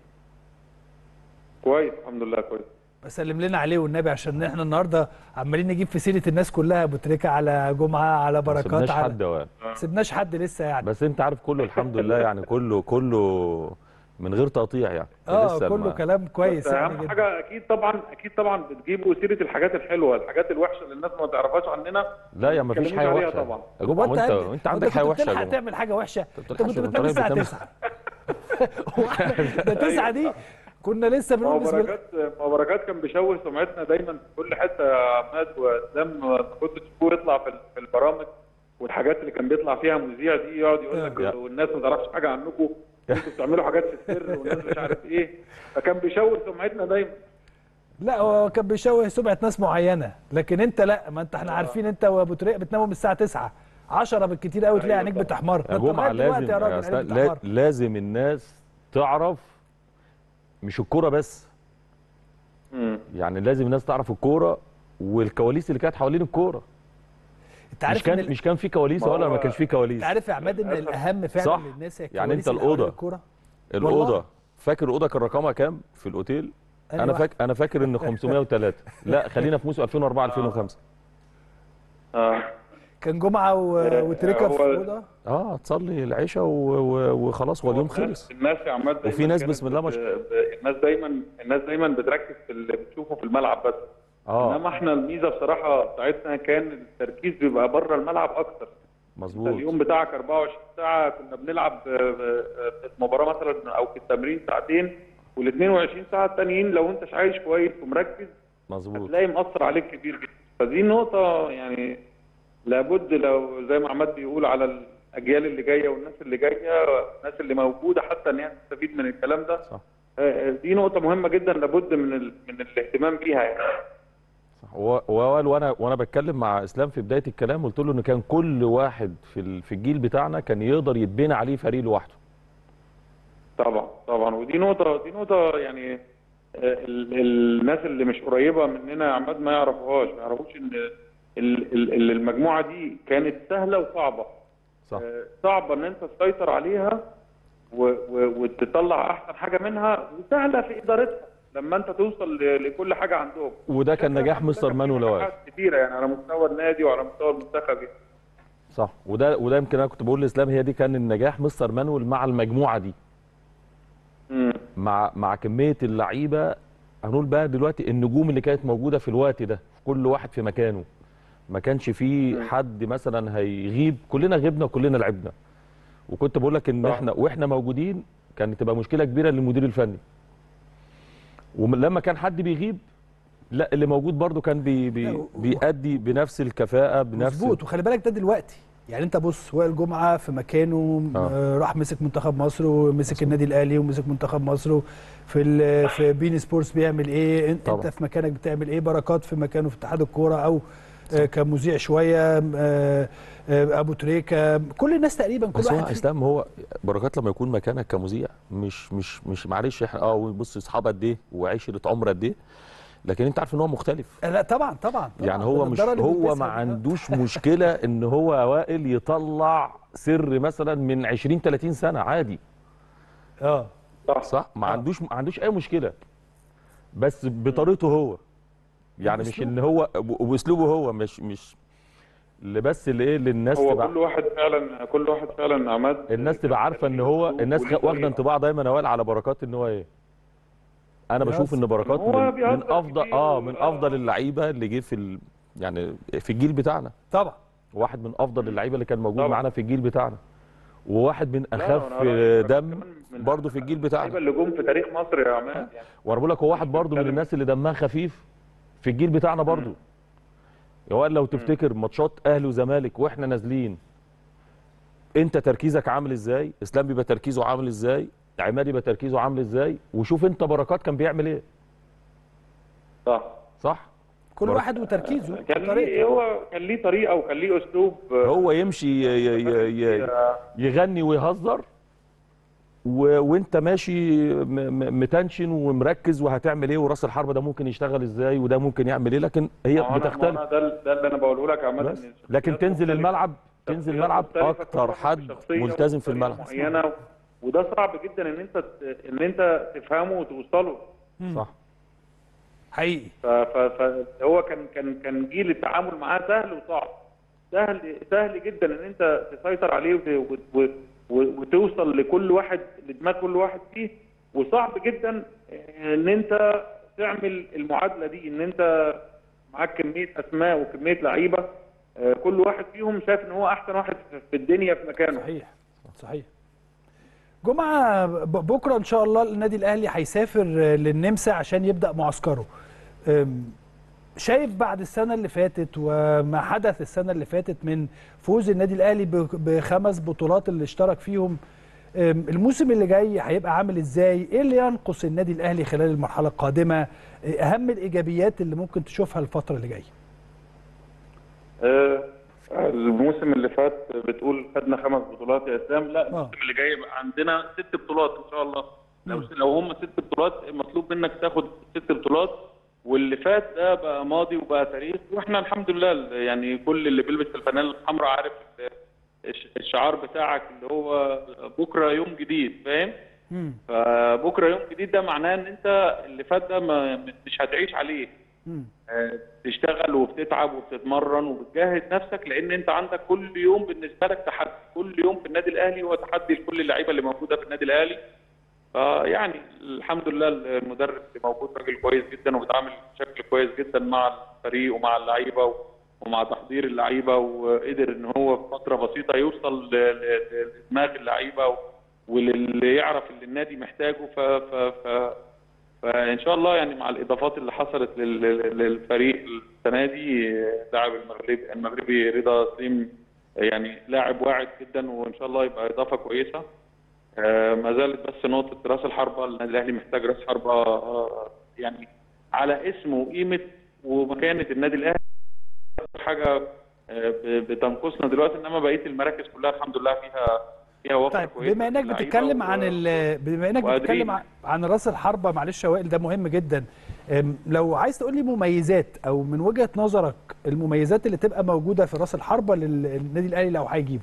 كويس الحمد لله كويس سلم لنا عليه والنبي عشان احنا النهارده عمالين نجيب في سيره الناس كلها ابو تريكه على جمعه على ما بركات سيبناش على حد يا وائل. سيبناش حد لسه يعني بس انت عارف كله الحمد لله يعني كله كله من غير تقطيع يعني اه لسه كله ما- كلام كويس بس يعني اهم جدا حاجه اكيد طبعا اكيد طبعا بتجيبوا سيره الحاجات الحلوه الحاجات الوحشه اللي الناس ما تعرفهاش عننا لا يا ما فيش تتكلموش حاجه عليها وحشه طبعا. يا جماعه هو وانت قد- انت هو عندك حاجه كنت وحشه يا بتلحق جماعه تعمل حاجه وحشه انت انت كنت بتلحقش بتنام وانت الساعه بتنام. 9 هو احنا- ده 9 دي كنا لسه ما هو بنقول بسم الله بركات ما هو بركات كان بيشوه سمعتنا دايما في كل حته يا عماد واسلام ما كنت تشوفوه يطلع في ال- في البرامج والحاجات اللي كان بيطلع فيها مذيع دي يقعد يقول لك يا. والناس ما تعرفش حاجه عنكم انتوا بتعملوا حاجات في السر والناس مش عارف ايه فكان بيشوه سمعتنا دايما لا هو كان بيشوه سمعه ناس معينه لكن انت لا ما انت احنا عارفين انت وابو تريق بتناموا من الساعه 9 10 بالكتير قوي تلاقي أيوة عينيك طبعا. بتحمر يا انت جمعه لغاية دلوقتي لازم يا راجل يا عينيك أستاذ، لا- بتحمر لازم الناس تعرف مش الكوره بس مم. يعني لازم الناس تعرف الكوره والكواليس اللي كانت حوالين الكوره انت مش عارف كان ان ال- مش كان في كواليس ما ولا هو- ما كانش في كواليس انت عارف يا عماد ان الاهم فعلا صح. للناس هي يعني الكواليس انت اللي حوالين الأوضة. الكوره الاوضه فاكر الاوضه كان رقمها كام في الاوتيل أنا انا واحد. فاكر انا فاكر ان 503 لا خلينا في موسم 2004 2005 اه كان جمعه و... آه، وتريكه في هو- الاوضه اه تصلي العشاء و... و... وخلاص هو اليوم خلص الناس يا عماد دايما وفي ناس كانت بسم الله ما بت- شاء ب- الناس دايما الناس دايما بتركز في اللي بتشوفه في الملعب بس اه انما احنا الميزه بصراحه بتاعتنا كان التركيز بيبقى بره الملعب اكتر انت مظبوط اليوم بتاعك 24 ساعه كنا بنلعب آه، آه، في المباراه مثلا او في التمرين ساعتين وال 22 ساعه التانيين لو انتش عايش كويس ومركز مظبوط هتلاقي مأثر عليك كبير جدا فدي نقطه يعني لابد لو زي ما عماد بيقول على الاجيال اللي جايه والناس اللي جايه الناس اللي موجوده حتى ان هي تستفيد من الكلام ده صح آه، دي نقطه مهمه جدا لابد من ال... من الاهتمام بيها يعني صح و- ووال وانا وانا بتكلم مع اسلام في بدايه الكلام قلت له ان كان كل واحد في ال- في الجيل بتاعنا كان يقدر يتبنى عليه فريق لوحده طبعا طبعا ودي نقطة دي نقطة يعني آه، ال- الناس اللي مش قريبة مننا يا عماد ما يعرفوهاش ما يعرفوش ان ال- ال- ال- المجموعة دي كانت سهلة وصعبة صح آه، صعبة ان انت تسيطر عليها و- و- وتطلع احسن حاجة منها وسهلة في ادارتها لما انت توصل ل- لكل حاجة عندهم وده كان نجاح مستر مانو لوائل نجاحات كتيرة يعني على مستوى النادي وعلى مستوى المنتخب يعني. صح وده وده يمكن انا كنت بقول لاسلام هي دي كان النجاح مستر مانويل مع المجموعه دي مم. مع مع كميه اللعيبه هنقول بقى دلوقتي النجوم اللي كانت موجوده في الوقت ده كل واحد في مكانه ما كانش فيه حد مثلا هيغيب كلنا غبنا وكلنا لعبنا وكنت بقول لك ان صح. احنا واحنا موجودين كانت تبقى مشكله كبيره للمدير الفني ولما كان حد بيغيب لا اللي موجود برضو كان بي بي لا، و- بيأدي بنفس الكفاءه بنفس مظبوط وخلي بالك ده دلوقتي يعني انت بص وائل جمعه في مكانه آه. آه. راح مسك منتخب مصر ومسك النادي الاهلي ومسك منتخب مصر في ال- في بين سبورتس بيعمل ايه انت, طبعا. انت في مكانك بتعمل ايه بركات في مكانه في اتحاد الكوره او آه كمذيع شويه آه آه ابو تريكه كل الناس تقريبا كل بس هو واحد فيه- اسلام هو بركات لما يكون مكانك كمذيع مش مش مش معلش احنا اه بص اصحاب قد ايه وعشره عمر قد ايه لكن انت عارف ان هو مختلف لا طبعا طبعا, طبعا يعني هو مش بالنضارة اللي هو بيلبسها ما دي. عندوش مشكله ان هو وائل يطلع سر مثلا من 20 30 سنه عادي اه صح صح ما آه. عندوش ما عندوش اي مشكله بس بطريقته هو يعني مش بأسلوبه. ان هو وباسلوبه هو مش مش اللي بس اللي ايه للناس هو تبقى كل واحد فعلا كل واحد فعلا عماد الناس تبقى عارفه ان هو الناس وليه واخده طريقة. انطباع دايما يا وائل على بركات ان هو ايه انا بشوف ان بركات هو من, من بيهزر افضل كتير اه و- من آه. افضل اللعيبه اللي جه في ال... يعني في الجيل بتاعنا طبعا واحد من افضل اللعيبه اللي كان موجود طبعا. معانا في الجيل بتاعنا وواحد من لا، اخف أنا رأيي دم كمان من برضه في الجيل اللعيبه بتاعنا اللي جم في تاريخ مصر يا عماد يعني وانا بقول لك هو واحد برضه من بتتكلم. الناس اللي دمها خفيف في الجيل بتاعنا برضه يا وائل لو تفتكر ماتشات اهلي وزمالك واحنا نازلين انت تركيزك عامل ازاي اسلام بيبقى تركيزه عامل ازاي عماد يبقى تركيزه عامل ازاي وشوف انت بركات كان بيعمل ايه صح صح كل بركة. واحد وتركيزه كان ليه وطريقته. هو كان ليه طريقه وكان ليه اسلوب هو يمشي ي- ي- ي- ي- يغني ويهزر و... وانت ماشي م... م... متنشن ومركز وهتعمل ايه وراس الحربه ده ممكن يشتغل ازاي وده ممكن يعمل ايه لكن هي ما هو أنا- ما بتختلف أنا ده ده اللي انا بقوله لك يا عماد بس إن لكن الشخصيات تنزل مختلفة. الملعب تنزل شخصيات الملعب مختلفة، كل اكتر واحد حد بشخصية ملتزم في وبطريقة الملعب معينه وده صعب جدا ان انت ت- ان انت تفهمه وتوصله صح حقيقي ف- ف- فهو كان كان كان جيل التعامل معاه سهل وصعب سهل سهل جدا ان انت تسيطر عليه وت- و- و- وتوصل لكل واحد لدماغ كل واحد فيه وصعب جدا ان انت تعمل المعادله دي ان انت معاك كميه اسماء وكميه لعيبه آه، كل واحد فيهم شايف ان هو احسن واحد في الدنيا في مكانه صحيح صحيح جمعة ب- بكرة إن شاء الله النادي الأهلي هيسافر آه، للنمسا عشان يبدأ معسكره أم، شايف بعد السنة اللي فاتت وما حدث السنة اللي فاتت من فوز النادي الأهلي ب- بخمس بطولات اللي اشترك فيهم أم، الموسم اللي جاي هيبقى عامل ازاي؟ ايه اللي ينقص النادي الأهلي خلال المرحلة القادمة؟ إيه أهم الإيجابيات اللي ممكن تشوفها الفترة اللي جاية؟ آه، الموسم اللي فات بتقول خدنا خمس بطولات يا اسلام لا الموسم اللي جاي بقى عندنا ست بطولات ان شاء الله لو لو هم ست بطولات مطلوب منك تاخد ست بطولات واللي فات ده بقى ماضي وبقى تاريخ واحنا الحمد لله يعني كل اللي بيلبس الفانيلا الحمراء عارف الش- الشعار بتاعك اللي هو بكره يوم جديد فاهم؟ مم. فبكره يوم جديد ده معناه ان انت اللي فات ده ما مش هتعيش عليه مم. آه، تشتغل وبتتعب وبتتمرن وبتجهز نفسك لان انت عندك كل يوم بالنسبه لك تحدي كل يوم في النادي الاهلي هو تحدي لكل اللعيبه اللي موجوده في النادي الاهلي فيعني الحمد لله المدرب اللي موجود راجل كويس جدا وبيتعامل بشكل كويس جدا مع الفريق ومع اللعيبه ومع تحضير اللعيبه وقدر ان هو في فتره بسيطه يوصل ل- ل- لدماغ اللعيبه وللي يعرف اللي النادي محتاجه ف, ف, ف فان شاء الله يعني مع الاضافات اللي حصلت لل- لل- للفريق السنه دي لاعب المغربي المغربي رضا سليم يعني لاعب واعد جدا وان شاء الله يبقى اضافه كويسه آه، ما زالت بس نقطه راس الحربه النادي الاهلي محتاج راس حربه آه، يعني على اسمه وقيمه ومكانه النادي الاهلي حاجه آه، ب- بتنقصنا دلوقتي انما بقيه المراكز كلها الحمد لله فيها فيها وفره طيب كويسه بما انك للعيبة بتتكلم و- عن ال... بما انك وقادرين. بتتكلم عن- عن راس الحربه معلش يا وائل ده مهم جدا أم، لو عايز تقول لي مميزات او من وجهه نظرك المميزات اللي تبقى موجوده في راس الحربه للنادي الاهلي لو هيجيبه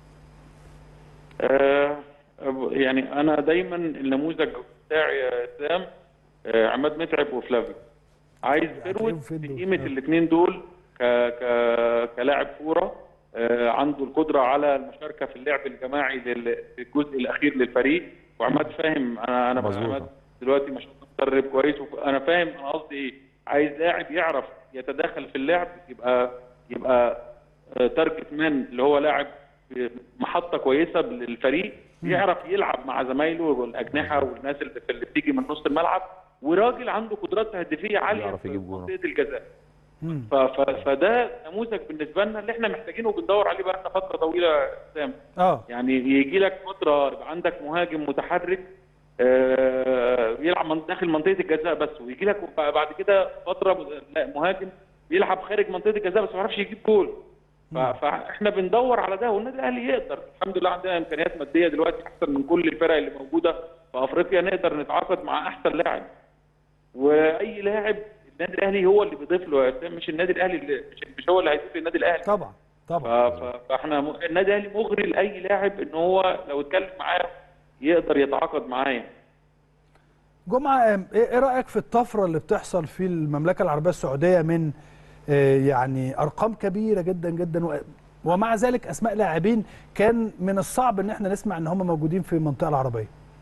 آه، يعني انا دايما النموذج بتاعي يا اسلام آه، عماد متعب وفلافي عايز هتلاقيهم فيرود فين دول؟ قيمه آه. الاثنين دول ك ك كلاعب كوره آه، عنده القدره على المشاركه في اللعب الجماعي لل- في الجزء الاخير للفريق وعماد فاهم انا انا مظبوط. عماد دلوقتي مش مدرب كويس انا فاهم انا قصدي ايه عايز لاعب يعرف يتدخل في اللعب يبقى يبقى تارجت مان اللي هو لاعب محطه كويسه للفريق يعرف يلعب مع زمايله والاجنحه والناس اللي اللي بتيجي من نص الملعب وراجل عنده قدرات تهديفيه عاليه يعرف في يجيب جون. منطقه الجزاء مم. ف- ف- فده نموذج بالنسبه لنا اللي احنا محتاجينه وبندور عليه بقى لنا فتره طويله يا اسلام اه يعني يجي لك فتره يبقى عندك مهاجم متحرك آه، بيلعب من داخل منطقه الجزاء بس ويجي لك بعد كده فتره لا، مهاجم بيلعب خارج منطقه الجزاء بس ما يعرفش يجيب جول ف- فاحنا بندور على ده والنادي الاهلي يقدر الحمد لله عندنا امكانيات ماديه دلوقتي احسن من كل الفرق اللي موجوده في افريقيا نقدر نتعاقد مع احسن لاعب واي لاعب النادي الاهلي هو اللي بيضيف له يا اسلام مش النادي الاهلي اللي مش, مش هو اللي هيضيف للنادي الاهلي طبعا ف- طبعا ف- فاحنا م- النادي الاهلي مغري لاي لاعب ان هو لو اتكلم معاه يقدر يتعاقد معاه جمعه آم، ايه إيه رايك في الطفره اللي بتحصل في المملكه العربيه السعوديه من آه، يعني ارقام كبيره جدا جدا و- ومع ذلك اسماء لاعبين كان من الصعب ان احنا نسمع ان هم موجودين في المنطقه العربيه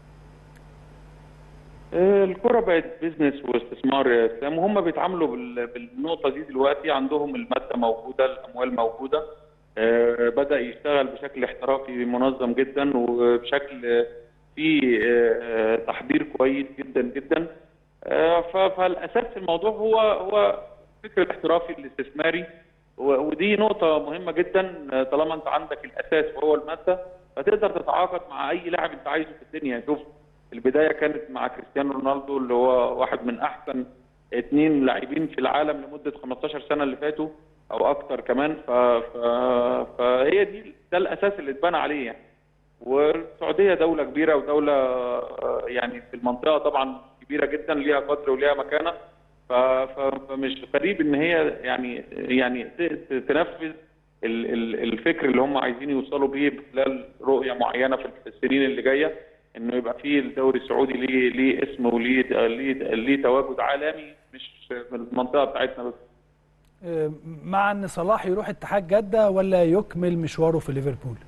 آه، الكرة بقت بيزنس واستثمار يا اسلام وهم بيتعاملوا بال- بالنقطة دي دلوقتي عندهم المادة موجودة الأموال موجودة آه، بدأ يشتغل بشكل احترافي منظم جدا وبشكل آه، فيه آه، تحضير كويس جدا جدا آه، ف- فالأساس في الموضوع هو هو الفكر الاحترافي الاستثماري و- ودي نقطة مهمة جدا آه، طالما أنت عندك الأساس وهو المادة فتقدر تتعاقد مع أي لاعب أنت عايزه في الدنيا شوف البدايه كانت مع كريستيانو رونالدو اللي هو واحد من احسن اثنين لاعبين في العالم لمده 15 سنه اللي فاتوا او اكتر كمان ف... ف... فهي دي ده الاساس اللي اتبنى عليه يعني والسعوديه دوله كبيره ودوله آه، يعني في المنطقه طبعا كبيره جدا ليها قدر وليها مكانه ف... ف... فمش غريب ان هي يعني يعني ت... ت- تنفذ ال- ال- الفكر اللي هم عايزين يوصلوا بيه خلال رؤيه معينه في السنين اللي جايه انه يبقى فيه الدوري السعودي ليه ليه اسم وليه ليه ليه تواجد عالمي مش من المنطقه بتاعتنا بس آه، مع ان صلاح يروح اتحاد جده ولا يكمل مشواره في ليفربول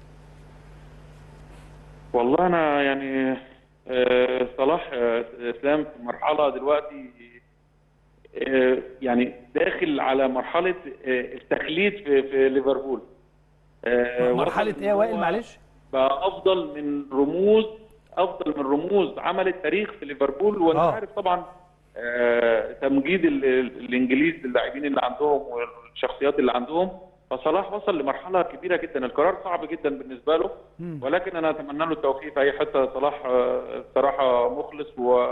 والله انا يعني آه، صلاح آه، اسلام في مرحله دلوقتي آه، يعني داخل على مرحله آه، التخليد في في ليفربول آه، مرحله وصل ايه يا إن وائل هو معلش بقى افضل من رموز افضل من رموز عمل التاريخ في ليفربول وانت آه. عارف طبعا آه، تمجيد ال- ال- الانجليز للاعبين اللي عندهم والشخصيات اللي عندهم فصلاح وصل لمرحله كبيره جدا القرار صعب جدا بالنسبه له مم. ولكن انا اتمنى له التوفيق في اي حته صلاح آه، الصراحه مخلص و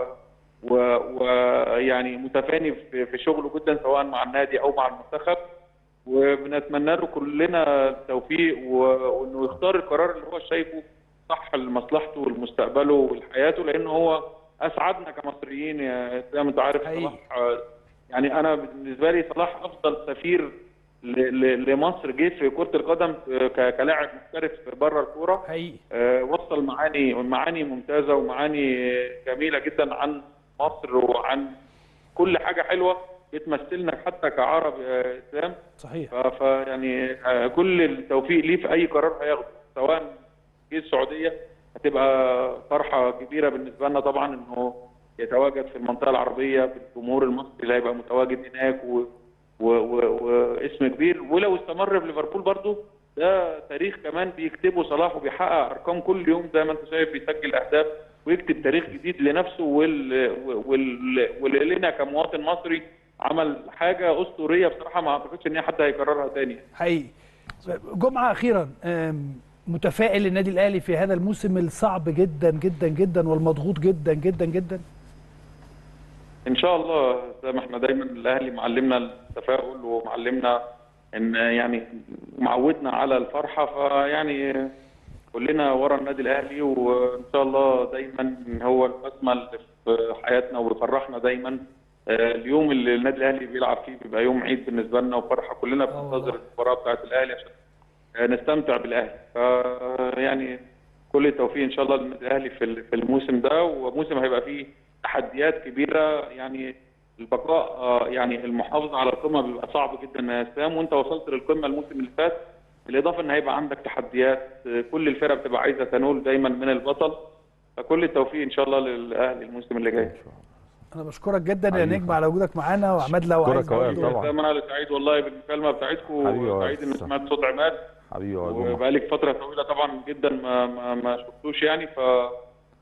ويعني متفاني في في شغله جدا سواء مع النادي او مع المنتخب وبنتمنى له كلنا التوفيق و- وانه يختار القرار اللي هو شايفه صح لمصلحته ولمستقبله ولحياته لانه هو اسعدنا كمصريين يا اسلام انت عارف حقيقي. صلاح آه، يعني انا بالنسبه لي صلاح افضل سفير ل- ل- لمصر جه في كره القدم آه، ك- كلاعب محترف بره الكوره حقيقي آه، وصل معاني معاني ممتازه ومعاني جميله جدا عن مصر وعن كل حاجه حلوه بتمثلنا حتى كعرب يا اسلام صحيح ف- فيعني آه، كل التوفيق ليه في اي قرار هياخده سواء جه السعوديه هتبقى فرحه كبيره بالنسبه لنا طبعا انه يتواجد في المنطقه العربيه بالجمهور المصري اللي هيبقى متواجد هناك و... و... و... واسم كبير ولو استمر في ليفربول برضه ده تاريخ كمان بيكتبه صلاح وبيحقق ارقام كل يوم زي ما انت شايف بيسجل اهداف ويكتب تاريخ جديد لنفسه وال... وال... ولنا كمواطن مصري عمل حاجه اسطوريه بصراحه ما اعتقدش ان حد هيكررها تاني حقيقي جمعه اخيرا آم، متفائل النادي الاهلي في هذا الموسم الصعب جدا جدا جدا والمضغوط جدا جدا جدا ان شاء الله زي ما احنا دايما الاهلي معلمنا التفاؤل ومعلمنا ان يعني معودنا على الفرحه فيعني كلنا ورا النادي الاهلي وان شاء الله دايما هو البسمه اللي في حياتنا ويفرحنا دايما آه، اليوم اللي النادي الاهلي بيلعب فيه بيبقى يوم عيد بالنسبه لنا وفرحه كلنا آه والله. بننتظر المباراه بتاعت الاهلي عشان آه، نستمتع بالاهلي ف يعني كل التوفيق ان شاء الله للنادي الاهلي في ال- في الموسم ده وموسم هيبقى فيه تحديات كبيره يعني البقاء آه، يعني المحافظه على القمه بيبقى صعب جدا يا اسلام وانت وصلت للقمه الموسم اللي فات بالاضافه ان هيبقى عندك تحديات آه، كل الفرق بتبقى عايزه تنول دايما من البطل فكل التوفيق ان شاء الله للاهلي الموسم اللي جاي انا بشكرك جدا يا حبيبي. نجم على وجودك معانا وعماد لو أشكرك عايز يا وائل برضه- طبعا. اسلام انا اللي سعيد والله بالمكالمه بتاعتكم حبيبي يا وسعيد ان وائل. سمعت صوت عماد حبيبي يا جمعه وبقالك فتره طويله طبعا جدا ما ما, ما شفتوش يعني ف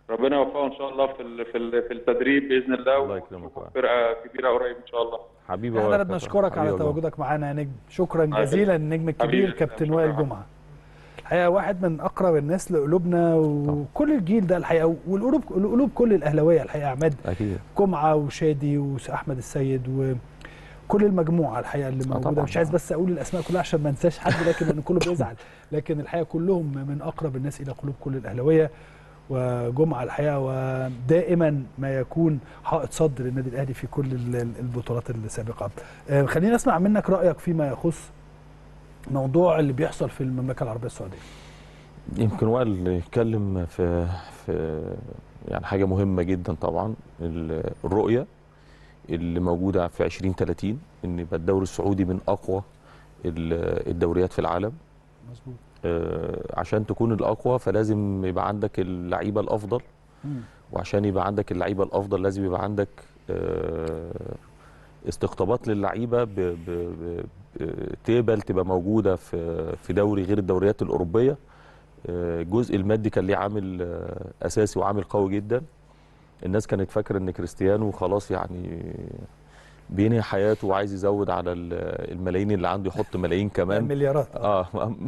ربنا يوفقه ان شاء الله في ال- في ال- في التدريب باذن الله الله يكرمك. ونشوفه في فرقه كبيره قريب ان شاء الله حبيبي احنا وائل اللي كابتن. بنشكرك على حبيبي والله. تواجدك معانا يا نجم شكرا الله جزيلا يخليك. النجم الكبير حبيبي، كابتن شكراً. وائل جمعه الحقيقه واحد من اقرب الناس لقلوبنا وكل الجيل ده الحقيقه والقلوب القلوب كل الاهلاويه الحقيقه عماد اكيد جمعه وشادي واحمد السيد وكل المجموعه الحقيقه اللي موجوده طبعاً. مش عايز بس اقول الاسماء كلها عشان ما انساش حد لكن لان كله بيزعل لكن الحقيقه كلهم من اقرب الناس الى قلوب كل الاهلاويه وجمعه الحقيقه ودائما ما يكون حائط صد للنادي الاهلي في كل ال- البطولات السابقه. آه، خلينا نسمع منك رايك فيما يخص موضوع اللي بيحصل في المملكه العربيه السعوديه. يمكن وائل يتكلم في في يعني حاجه مهمه جدا طبعا ال- الرؤيه اللي موجوده في 2030 ان يبقى الدوري السعودي من اقوى ال- الدوريات في العالم مظبوط. آه، عشان تكون الاقوى فلازم يبقى عندك اللعيبه الافضل وعشان يبقى عندك اللعيبه الافضل لازم يبقى عندك آه، استقطابات للعيبه ب- ب- ب- ب- تقبل تبقى موجوده في في دوري غير الدوريات الاوروبيه آه، الجزء المادي كان ليه عامل آه، اساسي وعامل قوي جدا الناس كانت فاكره ان كريستيانو خلاص يعني بينهي حياته وعايز يزود على ال- الملايين اللي عنده يحط ملايين كمان مليارات اه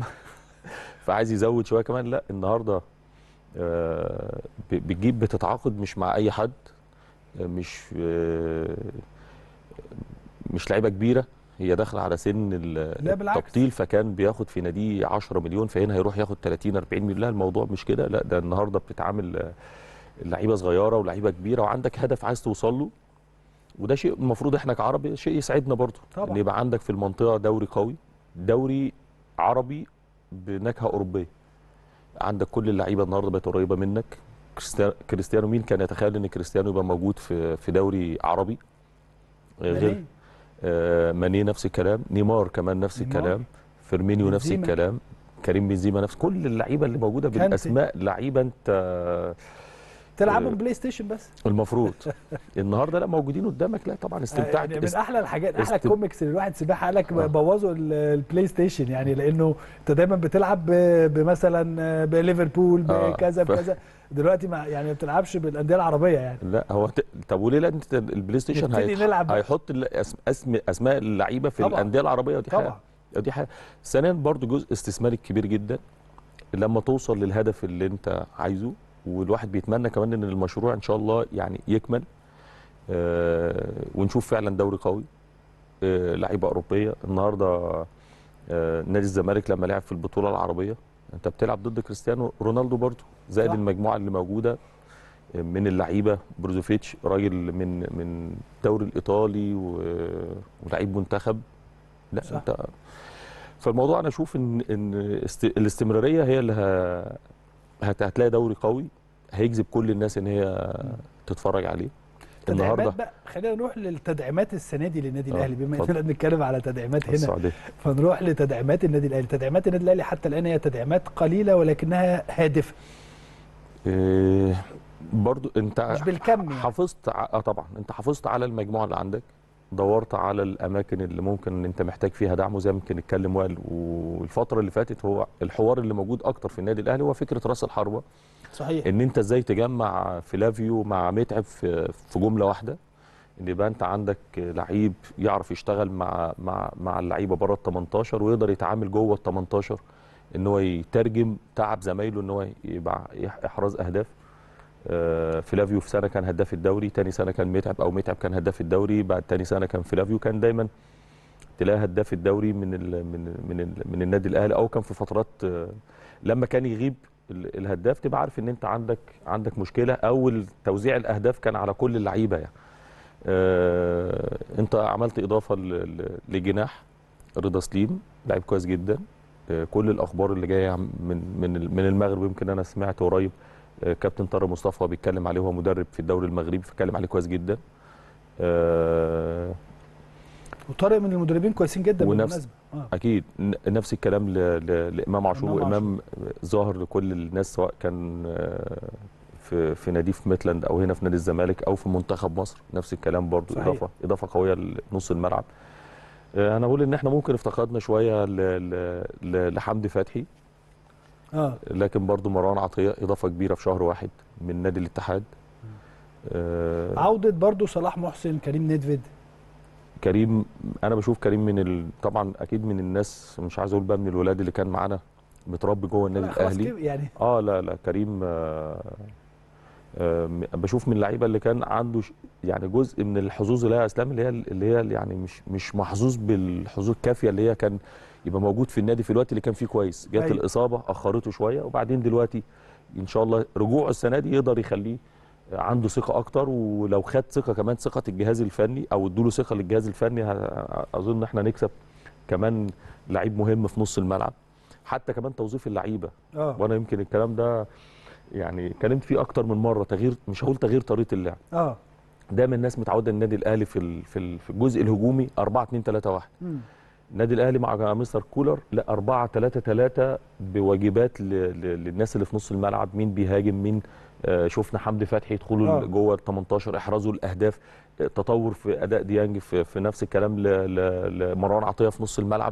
فعايز يزود شويه كمان لا النهارده آه، ب- بتجيب بتتعاقد مش مع اي حد آه، مش آه، مش لعيبه كبيره هي داخله على سن ال- لا بالعكس. التبطيل فكان بياخد في ناديه 10 مليون فهنا هيروح ياخد 30 40 مليون لا الموضوع مش كده لا ده النهارده بتتعامل آه، لعيبه صغيره ولعيبه كبيره وعندك هدف عايز توصل له وده شيء المفروض احنا كعرب شيء يسعدنا برضه طبعاً. ان يبقى عندك في المنطقه دوري قوي دوري عربي بنكهه اوروبيه عندك كل اللعيبه النهارده بقت قريبه منك كريستيانو كريستيانو مين كان يتخيل ان كريستيانو يبقى موجود في في دوري عربي آه، غير ماني. آه، ماني نفس الكلام نيمار كمان نفس نيمار. الكلام فيرمينيو نفس بنزيما. الكلام كريم بنزيما نفس كل اللعيبه اللي موجوده كانتي. بالاسماء لعيبه انت تلعبهم آه، بلاي ستيشن بس المفروض النهارده لا موجودين قدامك لا طبعا استمتعت يعني من احلى الحاجات احلى است- الكوميكس اللي الواحد سمعها قال لك آه. بوظوا ال- البلاي ستيشن يعني لانه انت دايما بتلعب ب- بمثلا بليفربول آه، بكذا ف- بكذا دلوقتي ما يعني ما بتلعبش بالانديه العربيه يعني لا هو ت... طب وليه لا انت البلاي ستيشن نبتدي هيتح... نلعب بقى. هيحط ال- اسم... اسم اسماء اللعيبه في طبعاً. الانديه العربيه ودي حاجه طبعا ودي حاجه ثانيا برضو جزء استثماري كبير جدا لما توصل للهدف اللي انت عايزه والواحد بيتمنى كمان ان المشروع ان شاء الله يعني يكمل آه ونشوف فعلا دوري قوي آه لعيبه اوروبيه النهارده آه نادي الزمالك لما لعب في البطوله العربيه انت بتلعب ضد كريستيانو رونالدو برضو زائد صح. المجموعه اللي موجوده من اللعيبه بروزوفيتش راجل من من الدوري الايطالي و- ولعيب منتخب لا صح. انت فالموضوع انا اشوف ان ان است... الاستمراريه هي اللي ه... هت... هتلاقي دوري قوي هيجذب كل الناس ان هي تتفرج عليه تدعيمات النهارده بقى خلينا نروح للتدعيمات السنه دي للنادي آه، الاهلي بما اتفضل. اننا بنتكلم على تدعيمات هنا السعوديه فنروح لتدعيمات النادي الاهلي تدعيمات النادي الاهلي حتى الان هي تدعيمات قليله ولكنها هادفه إيه برضو انت مش بالكم يعني. حافظت ع- اه طبعا انت حافظت على المجموعه اللي عندك دورت على الاماكن اللي ممكن انت محتاج فيها دعم وزي ما يمكن نتكلم وائل والفتره اللي فاتت هو الحوار اللي موجود اكتر في النادي الاهلي هو فكره راس الحربه صحيح ان انت ازاي تجمع فلافيو مع متعب في في جمله واحده ان يبقى انت عندك لعيب يعرف يشتغل مع مع مع اللعيبه بره ال 18 ويقدر يتعامل جوه ال 18 ان هو يترجم تعب زمايله ان هو يبقى يح- احراز اهداف آه، فلافيو في سنه كان هداف الدوري تاني سنه كان متعب او متعب كان هداف الدوري بعد تاني سنه كان فلافيو كان دايما تلاقي هداف الدوري من ال من من ال من النادي الاهلي او كان في فترات آه، لما كان يغيب ال- الهداف تبقى عارف ان انت عندك عندك مشكله او توزيع الاهداف كان على كل اللعيبه يعني آه، انت عملت اضافه ل- ل- لجناح رضا سليم لعيب كويس جدا آه، كل الاخبار اللي جايه من من ال- من المغرب يمكن انا سمعت قريب آه، كابتن طارق مصطفى بيتكلم عليه هو مدرب في الدوري المغربي فاتكلم عليه كويس جدا آه، وطارق من المدربين كويسين جدا ونفس- بالمناسبه اه اكيد ن- نفس الكلام ل- ل- لامام عاشور إمام وامام ظاهر لكل الناس سواء كان آه، في في نادي في ميتلاند او هنا في نادي الزمالك او في منتخب مصر نفس الكلام برضو صحيح. اضافه اضافه قويه لنص الملعب آه، انا اقول ان احنا ممكن افتقدنا شويه ل- ل- ل- لحمدي فتحي اه لكن برضو مروان عطيه اضافه كبيره في شهر واحد من نادي الاتحاد آه عوده برضو صلاح محسن كريم ندفد كريم انا بشوف كريم من ال... طبعا اكيد من الناس مش عايز اقول بقى من الولاد اللي كان معانا متربي جوه النادي لا، خلاص الاهلي كده يعني اه لا لا كريم آه آه بشوف من اللعيبه اللي كان عنده ش- يعني جزء من الحظوظ اللي هي يا اسلام اللي هي اللي هي يعني مش مش محظوظ بالحظوظ الكافيه اللي هي كان يبقى موجود في النادي في الوقت اللي كان فيه كويس جت أيوة. الاصابه اخرته شويه وبعدين دلوقتي ان شاء الله رجوعه السنه دي يقدر يخليه عنده ثقه اكتر ولو خد ثقه كمان ثقه الجهاز الفني او ادوا له ثقه للجهاز الفني ه- اظن احنا نكسب كمان لعيب مهم في نص الملعب حتى كمان توظيف اللعيبه اه وانا يمكن الكلام ده يعني اتكلمت فيه اكتر من مره تغيير مش هقول تغيير طريقه اللعب اه دايما الناس متعوده النادي الاهلي في ال- في ال- في الجزء الهجومي 4 2 3 1 مم. النادي الاهلي مع مستر كولر لا 4 3 3 بواجبات ل- ل- للناس اللي في نص الملعب مين بيهاجم مين آه، شفنا حمدي فتحي يدخلوا آه. آه. جوه ال 18 احرازوا الاهداف آه، تطور في اداء ديانج في, في نفس الكلام ل- ل- لمروان عطيه في نص الملعب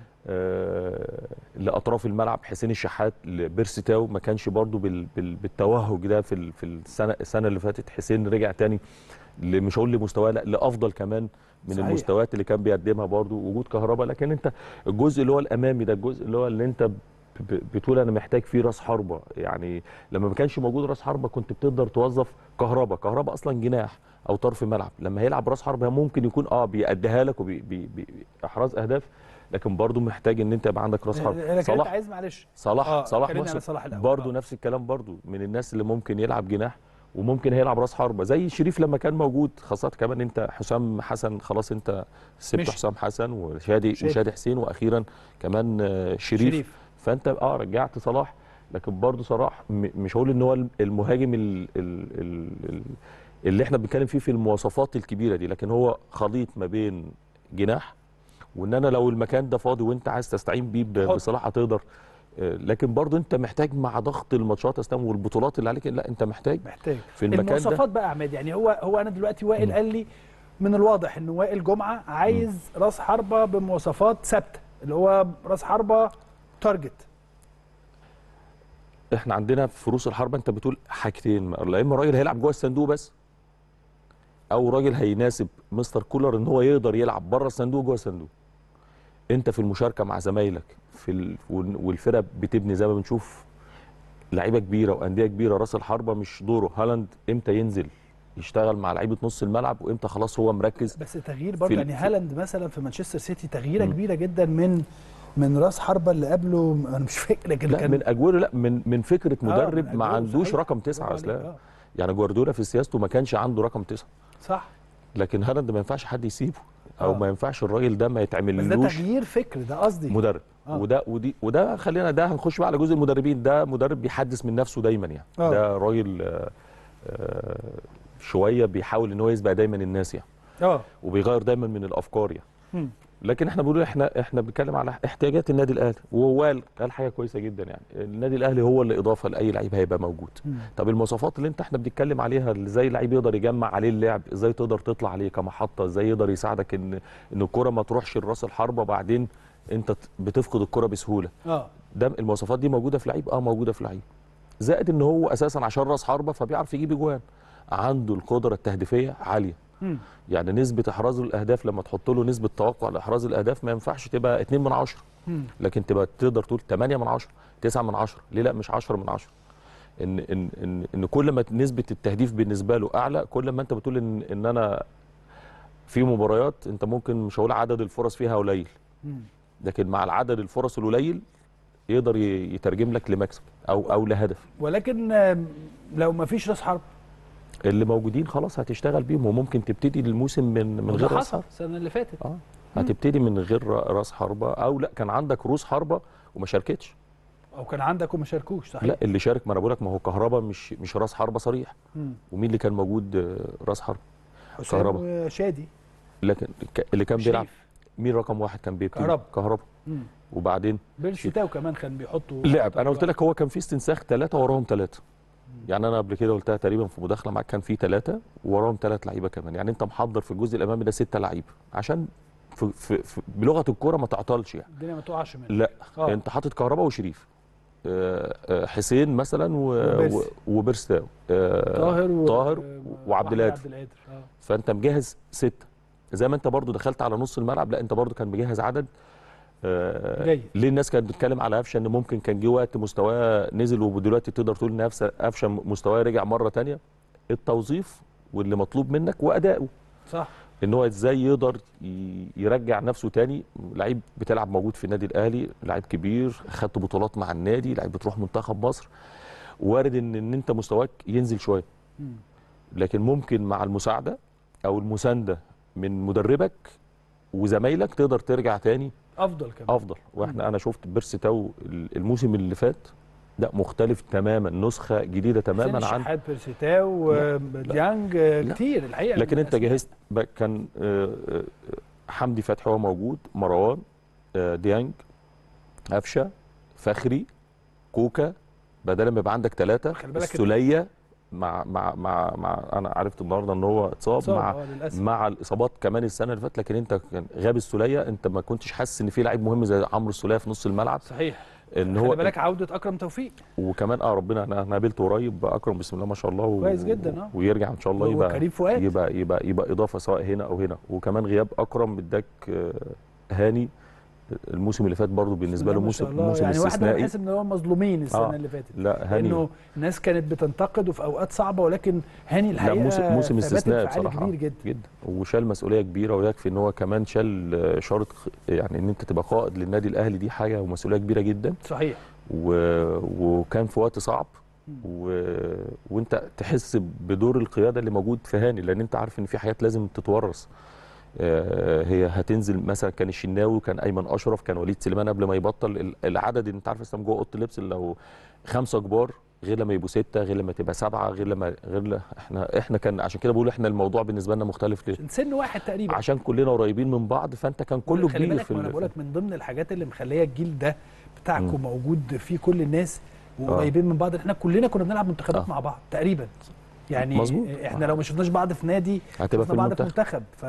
آه، لاطراف الملعب حسين الشحات لبيرسي تاو ما كانش برضو بال- بال- بالتوهج ده في ال- في السنه السنه اللي فاتت حسين رجع تاني ل- مش هقول لمستواه لا لافضل كمان من صحيح. المستويات اللي كان بيقدمها برضو وجود كهرباء لكن انت الجزء اللي هو الامامي ده الجزء اللي هو اللي انت ب- ب- بتقول انا محتاج فيه راس حربه يعني لما ما كانش موجود راس حربه كنت بتقدر توظف كهرباء كهرباء اصلا جناح او طرف ملعب لما هيلعب راس حربه ممكن يكون اه بيأديها لك وباحراز اهداف لكن برضو محتاج ان انت يبقى عندك راس حربه لكن انت صلاح عايز معلش صلاح آه، صلاح اتكلمنا على محسن صلاح الأول. برضه آه. نفس الكلام برضه من الناس اللي ممكن يلعب جناح وممكن هيلعب راس حربه زي شريف لما كان موجود خاصه كمان انت حسام حسن خلاص انت سبت مشي. حسام حسن وشادي شادي. وشادي حسين واخيرا كمان آه، شريف, شريف. شريف. فانت اه رجعت صلاح لكن برضه صلاح م- مش هقول ان هو المهاجم ال ال ال ال اللي احنا بنتكلم فيه في المواصفات الكبيره دي لكن هو خليط ما بين جناح وان انا لو المكان ده فاضي وانت عايز تستعين بيه ب- حط. بصلاح هتقدر آه، لكن برضه انت محتاج مع ضغط الماتشات يا اسلام والبطولات اللي عليك لا انت محتاج محتاج في المكان ده المواصفات بقى يا عماد يعني هو هو انا دلوقتي وائل مم. قال لي من الواضح ان وائل جمعه عايز راس حربه بمواصفات ثابته اللي هو راس حربه تارجت احنا عندنا في رؤوس الحربه انت بتقول حاجتين لا اما راجل هيلعب جوه الصندوق بس او راجل هيناسب مستر كولر ان هو يقدر يلعب بره الصندوق جوه الصندوق انت في المشاركه مع زمايلك في ال... وال- والفرق بتبني زي ما بنشوف لعيبه كبيره وانديه كبيره راس الحربه مش دوره هالاند امتى ينزل يشتغل مع لعيبه نص الملعب وامتى خلاص هو مركز بس تغيير برضه ال- يعني في- هالاند مثلا في مانشستر سيتي تغييره مم. كبيره جدا من من راس حربه اللي قبله انا مش فاكر لكن لا كان من اجويرو لا من من فكره من مدرب ما أجويرو، عندوش صحيح. رقم تسعه برافو عليك، اصلا آه، يعني جوارديولا في سياسته ما كانش عنده رقم تسعه صح لكن هالاند ما ينفعش حد يسيبه او آه. ما ينفعش الراجل ده ما بس ده يتعملوش تغيير فكر ده قصدي مدرب آه. وده ودي وده خلينا ده هنخش بقى على جزء المدربين ده مدرب بيحدث من نفسه دايما يعني آه. ده راجل آه، آه، شويه بيحاول ان هو يسبق دايما الناس يعني اه وبيغير دايما من الافكار يعني مم. لكن احنا بنقول احنا احنا بنتكلم على احتياجات النادي الاهلي وهو قال قال حاجه كويسه جدا يعني النادي الاهلي هو اللي اضافه لاي لعيب هيبقى موجود مم. طب المواصفات اللي انت احنا بنتكلم عليها اللي ازاي لعيب يقدر يجمع عليه اللعب ازاي تقدر تطلع عليه كمحطه ازاي يقدر يساعدك ان ان الكره ما تروحش لراس الحربه بعدين انت ت- بتفقد الكره بسهوله اه ده المواصفات دي موجوده في لعيب اه موجوده في لعيب زائد ان هو اساسا عشان راس حربه فبيعرف يجيب اجوان عنده القدره التهديفيه عاليه مم. يعني نسبه احرازه الاهداف لما تحط له نسبه توقع لاحراز الاهداف ما ينفعش تبقى 2 من 10 مم. لكن تبقى تقدر تقول 8 من 10 9 من 10 ليه لا مش 10 من 10 ان ان ان ان كل ما نسبه التهديف بالنسبه له اعلى كل ما انت بتقول ان ان انا في مباريات انت ممكن مش هقول عدد الفرص فيها قليل مم. لكن مع العدد الفرص القليل يقدر ي- يترجم لك لمكسب او او لهدف ولكن آم، لو ما فيش راس حرب اللي موجودين خلاص هتشتغل بيهم وممكن تبتدي الموسم من من وده غير راس حصل حربة. السنه اللي فاتت اه هتبتدي من غير را- راس حربه او لا كان عندك روس حربه وما شاركتش او كان عندك وما شاركوش صحيح لا اللي شارك ما انا بقول لك ما هو كهربا مش مش راس حربه صريح مم. ومين اللي كان موجود آه، راس حربه حسام كهربا. وشادي لكن ك- اللي كان بيلعب شريف. مين رقم واحد كان بيبتدي كهربا. كهربا مم. وبعدين بيرسي تاو كمان كان بيحطوا لعب انا قلت لك هو كان في استنساخ ثلاثه وراهم ثلاثه يعني انا قبل كده قلتها تقريبا في مداخله معاك كان في ثلاثه وراهم ثلاث لعيبه كمان يعني انت محضر في الجزء الامامي ده سته لعيبه عشان في في في بلغه الكوره ما تعطلش يعني الدنيا ما تقعش منه لا آه. انت حاطط كهربا وشريف آه، آه، حسين مثلا و- وبيرسي. و- وبيرستاو آه، طاهر و... طاهر و- وعبد القادر. عبد القادر اه فانت مجهز سته زي ما انت برضو دخلت على نص الملعب لا انت برضو كان مجهز عدد آه، جيد. ليه الناس كانت بتتكلم على قفشه ان ممكن كان جه وقت مستواه نزل ودلوقتي تقدر تقول ان قفشه قفشه مستواه رجع مره تانية التوظيف واللي مطلوب منك وادائه صح ان هو ازاي يقدر ي- يرجع نفسه تاني لعيب بتلعب موجود في النادي الاهلي لعيب كبير خدت بطولات مع النادي لعيب بتروح منتخب مصر وارد ان ان انت مستواك ينزل شويه مم. لكن ممكن مع المساعده او المسانده من مدربك وزمايلك تقدر ترجع تاني افضل كمان افضل واحنا انا شفت بيرسي تاو الموسم اللي فات لا مختلف تماما نسخه جديده تماما حسين عن الشحات بيرسيتاو لا، ديانج آه، لا. كتير الحقيقه لكن من انت الأسماء. جهزت بقى كان آه، آه، حمدي فتحي هو موجود مروان آه، ديانج قفشه فخري كوكا بدل ما يبقى عندك ثلاثه خلي بالك السوليه مع مع مع مع انا عرفت النهارده ان هو اتصاب صعب، مع آه، للاسف مع الاصابات كمان السنه اللي فاتت لكن انت كان غاب السوليه انت ما كنتش حاسس ان في لعيب مهم زي عمرو السوليه في نص الملعب صحيح ان خلي هو بالك عوده اكرم توفيق وكمان اه ربنا انا أنا قابلته قريب اكرم بسم الله ما شاء الله و... كويس جدا، اه. ويرجع ان شاء الله يبقى وكريم فؤاد يبقى يبقى يبقى اضافه سواء هنا او هنا وكمان غياب اكرم اداك آه، هاني الموسم اللي فات برضه بالنسبه له ما شاء موسم الله. موسم يعني واحد استثنائي بحس ان هو مظلومين السنه آه. اللي فاتت لا هاني لانه الناس كانت بتنتقده في اوقات صعبه ولكن هاني لا الحقيقه موسم موسم ثبات استثنائي انفعالي بصراحه كبير جدا جدا وشال مسؤوليه كبيره ويكفي ان هو كمان شال آه، شارة خ- يعني ان انت تبقى قائد للنادي الاهلي دي حاجه ومسؤوليه كبيره جدا صحيح و... وكان في وقت صعب و... وانت تحس بدور القياده اللي موجود في هاني لان انت عارف ان في حاجات لازم تتورث آه، هي هتنزل مثلا كان الشناوي كان ايمن اشرف كان وليد سليمان قبل ما يبطل ال- العدد اللي انت عارف اسلام جوه اوضه اللبس اللي لو خمسه كبار غير لما يبقوا سته غير لما تبقى سبعه غير لما غير ل... احنا احنا كان عشان كده بقول احنا الموضوع بالنسبه لنا مختلف ليه؟ عشان سن واحد تقريبا عشان كلنا قريبين من بعض فانت كان كله خلي كبير بالك في ما انا ال- بقول لك من ضمن الحاجات اللي مخليه الجيل ده بتاعكم مم. موجود فيه كل الناس وقريبين من بعض احنا كلنا كنا بنلعب منتخبات آه. مع بعض تقريبا يعني مظبوط. احنا لو ما شفناش بعض في نادي هتبقى في شفنا بعض في المنتخب منتخب ف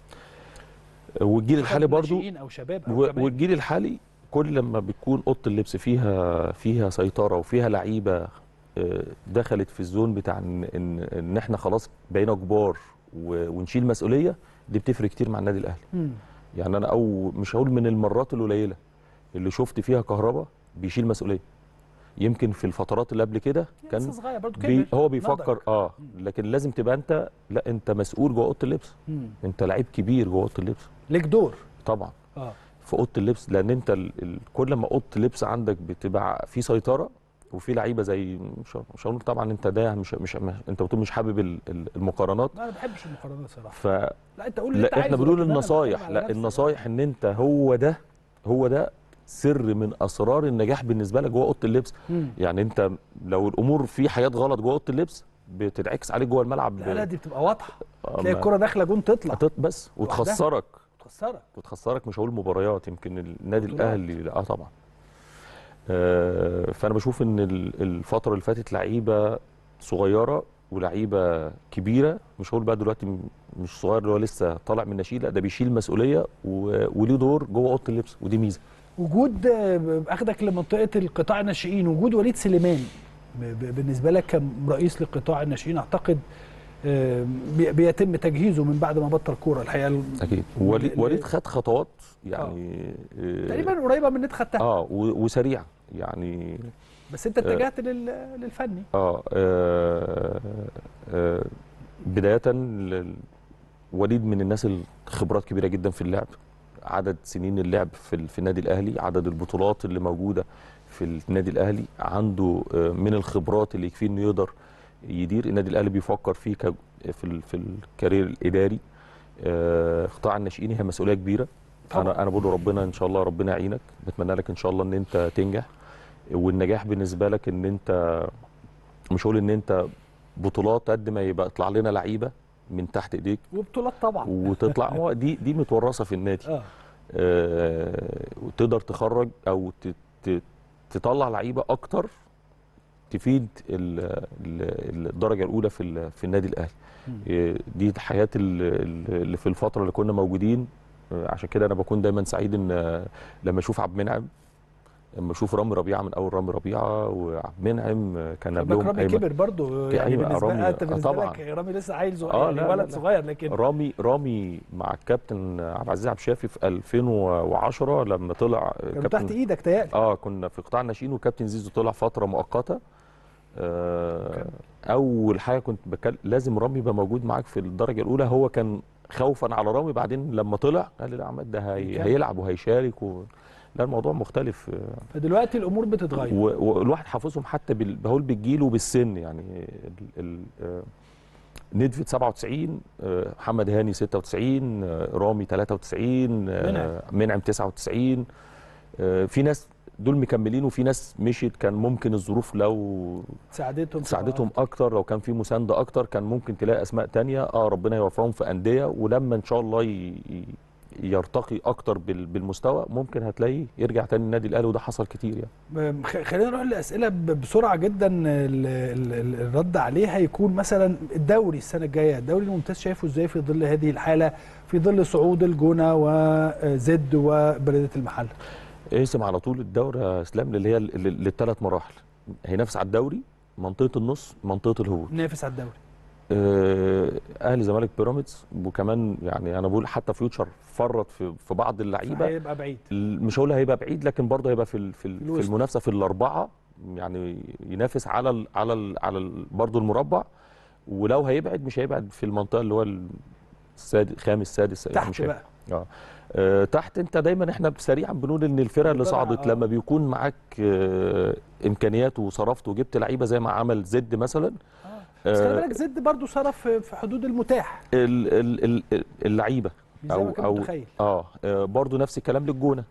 والجيل الحالي برضو ناشئين او شباب او و- كمان. والجيل الحالي كل لما بتكون اوضه اللبس فيها فيها سيطره وفيها لعيبه آه، دخلت في الزون بتاع ان ان, إن احنا خلاص بقينا كبار و- ونشيل مسؤوليه دي بتفرق كتير مع النادي الاهلي مم. يعني انا او مش هقول من المرات القليله اللي شفت فيها كهربا بيشيل مسؤوليه يمكن في الفترات اللي قبل كده كان لسه صغير برضه بي كبر هو بيفكر نضج. اه لكن لازم تبقى انت لا انت مسؤول جوه اوضه اللبس مم. انت لعيب كبير جوه اوضه اللبس ليك دور طبعا اه في اوضه اللبس لان انت ال... ال... كل ما اوضه اللبس عندك بتبقى في سيطره وفي لعيبه زي مش مش هقول طبعا انت ده مش مش, مش انت بتقول مش حابب ال- ال- المقارنات لا انا ما بحبش المقارنات صراحه ف لا انت قول اللي انت لا احنا عايزه، بنقول لكن أنا النصايح بتكلم على لا نفسي. النصايح ان انت هو ده هو ده سر من اسرار النجاح بالنسبه لك جوه اوضه اللبس مم. يعني انت لو الامور في حاجات غلط جوه اوضه اللبس بتنعكس عليك جوه الملعب لا لا دي بتبقى واضحه آه، تلاقي ما- الكره داخله جون تطلع هتط- بس لوحدها. وتخسرك تخسرك وتخسرك مش هقول مباريات يمكن النادي بطولات. الاهلي اه طبعا آه فانا بشوف ان ال- الفتره اللي فاتت لعيبه صغيره ولعيبه كبيره مش هقول بقى دلوقتي م- مش صغير اللي هو لسه طالع من النشيد لا ده بيشيل مسؤوليه و- وليه دور جوه اوضه اللبس ودي ميزه وجود آه، اخدك لمنطقه القطاع الناشئين وجود وليد سليمان ب- ب- بالنسبه لك كرئيس لقطاع الناشئين اعتقد آه، بي- بيتم تجهيزه من بعد ما بطل كوره الحقيقه ال- اكيد ل- وليد ل- وليد خد خطوات يعني آه تقريبا قريبه من اللي انت خدتها اه و- وسريع يعني بس انت اتجهت لل- للفني اه, آه, آه بداية ال- وليد من الناس الخبرات كبيرة جدا في اللعب عدد سنين اللعب في, ال- في النادي الأهلي عدد البطولات اللي موجودة في النادي الأهلي عنده آه من الخبرات اللي يكفيه إنه يقدر يدير النادي الأهلي بيفكر فيه ك في, ال- في الكارير الإداري آه قطاع الناشئين هي مسؤولية كبيرة طبعاً. أنا أنا بقول له ربنا إن شاء الله ربنا يعينك بتمنى لك إن شاء الله إن أنت تنجح والنجاح بالنسبة لك إن أنت مش هقول ان انت بطولات قد ما يبقى يطلع لنا لعيبه من تحت ايديك وبطولات طبعا وتطلع هو دي دي متورثه في النادي اه آه وتقدر تخرج او ت- ت- تطلع لعيبه اكتر تفيد ال- ال- الدرجه الاولى في ال- في النادي الاهلي مم. آه، دي الحياه ال- اللي في الفتره اللي كنا موجودين آه، عشان كده انا بكون دايما سعيد ان آه، لما اشوف عبد المنعم لما اشوف رامي ربيعه من اول رامي ربيعه وعبد المنعم آه، كان خلي بالك قبلهم رامي أيمن. كبر برضه يعني أيوة، بالنسبه رامي- انت بالنسبه طبعاً. لك رامي لسه عيل صغير آه، يعني لا، لا، ولد لا. صغير لكن رامي رامي مع الكابتن عبد العزيز عبد الشافي في 2010 لما طلع كان تحت ايدك تهيألي اه كنا في قطاع الناشئين وكابتن زيزو طلع فتره مؤقته آه اول حاجه كنت بكلم لازم رامي يبقى موجود معاك في الدرجه الاولى هو كان خوفا على رامي بعدين لما طلع قال لي لا عماد ده هي يكمل. هيلعب وهيشارك و... لا الموضوع مختلف آه، فدلوقتي الامور بتتغير و- والواحد حافظهم حتى بال- بقول بالجيل وبالسن يعني ال... ال... آه، ندفت 97 آه، محمد هاني 96 آه، رامي 93 آه، منعم. منعم 99 آه، في ناس دول مكملين وفي ناس مشيت كان ممكن الظروف لو ساعدتهم ساعدتهم اكتر لو كان في مسانده اكتر كان ممكن تلاقي اسماء تانية اه ربنا يوفقهم في انديه ولما ان شاء الله ي... ي- يرتقي اكتر بال- بالمستوى ممكن هتلاقيه يرجع تاني النادي الاهلي وده حصل كتير يعني م- خ- خلينا نروح للاسئله ب- بسرعه جدا ال- ال- ال- الرد عليها يكون مثلا الدوري السنه الجايه الدوري الممتاز شايفه ازاي في ظل هذه الحاله في ظل صعود الجونه وزد وبلديه المحل اقسم على طول الدوري يا اسلام اللي هي للثلاث مراحل هينافس على الدوري منطقه النص منطقه الهبوط نافس على الدوري آه، اهلي زمالك بيراميدز وكمان يعني انا بقول حتى فيوتشر فرط في في بعض اللعيبه هيبقى بعيد ال- مش هقول هيبقى بعيد لكن برضه هيبقى في ال- في, ال- الوسط. في المنافسه في الاربعه يعني ينافس على ال على ال على ال برضه المربع ولو هيبعد مش هيبعد في المنطقه اللي هو السادس خامس سادس تحت مش هيبعد. بقى اه آه، تحت انت دايما احنا سريعا بنقول ان الفرقه اللي طبعاً، صعدت آه. لما بيكون معاك آه، امكانيات وصرفت وجبت لعيبه زي ما عمل زد مثلا بس خلي آه، بالك زد برضه صرف في- في حدود المتاح ال- ال- ال- اللعيبه مش زي ما أو- كان أو- متخيل اه آه، برضو نفس الكلام للجونه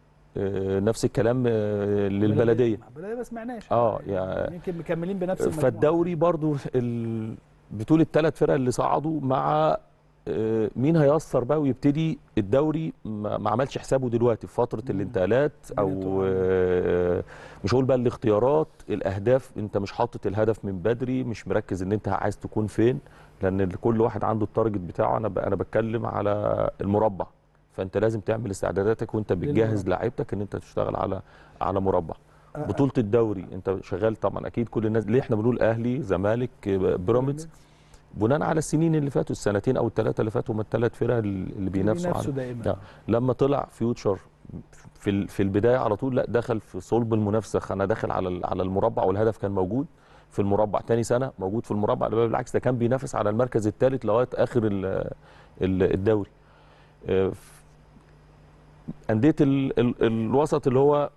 آه، نفس الكلام آه، للبلديه البلديه ما سمعناش اه يعني يمكن مكملين بنفس المجموعه فالدوري برضو ال- بطول الثلاث فرق اللي صعدوا مع آه، مين هيأثر بقى ويبتدي الدوري ما ما عملش حسابه دلوقتي في فتره مم. الانتقالات او بنتو آه، مش هقول بقى الاختيارات الاهداف انت مش حاطط الهدف من بدري مش مركز ان انت عايز تكون فين لان كل واحد عنده التارجت بتاعه انا ب- انا بتكلم على المربع فانت لازم تعمل استعداداتك وانت بتجهز للمربع. لعيبتك ان انت تشتغل على على مربع آه، بطوله الدوري انت شغال طبعا اكيد كل الناس ليه احنا بنقول اهلي زمالك بيراميدز بناء على السنين اللي فاتوا السنتين او الثلاثه اللي فاتوا هم الثلاث فرق اللي بينافسوا على بينافسوا دائما لا. لما طلع فيوتشر في ال- في البدايه على طول لا دخل في صلب المنافسه انا داخل على ال- على المربع والهدف كان موجود في المربع تاني سنه موجود في المربع ده بالعكس ده كان بينافس على المركز الثالث لغايه اخر ال- ال- الدوري آه، ف- انديه ال- ال- الوسط اللي هو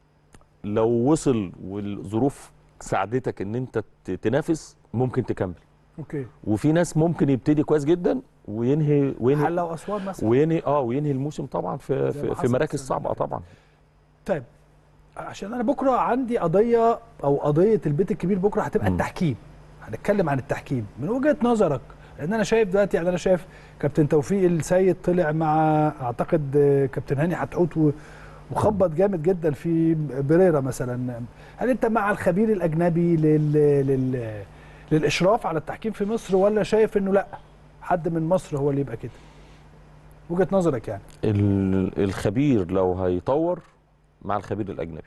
لو وصل والظروف ساعدتك ان انت ت- تنافس ممكن تكمل اوكي وفي ناس ممكن يبتدي كويس جدا وينهي وينهي حله واسوان مثلا وينهي اه وينهي الموسم طبعا في زي ما في, حصل في مراكز السنة صعبه اه اللي طبعا طيب عشان انا بكره عندي قضيه او قضيه البيت الكبير بكره هتبقى مم. التحكيم هنتكلم عن التحكيم من وجهه نظرك لان انا شايف دلوقتي يعني انا شايف كابتن توفيق السيد طلع مع اعتقد آه، كابتن هاني حتحوت و- وخبط جامد جدا في بريرا مثلا هل انت مع الخبير الاجنبي لل... لل... للاشراف على التحكيم في مصر ولا شايف انه لا حد من مصر هو اللي يبقى كده وجهه نظرك يعني ال- الخبير لو هيطور مع الخبير الاجنبي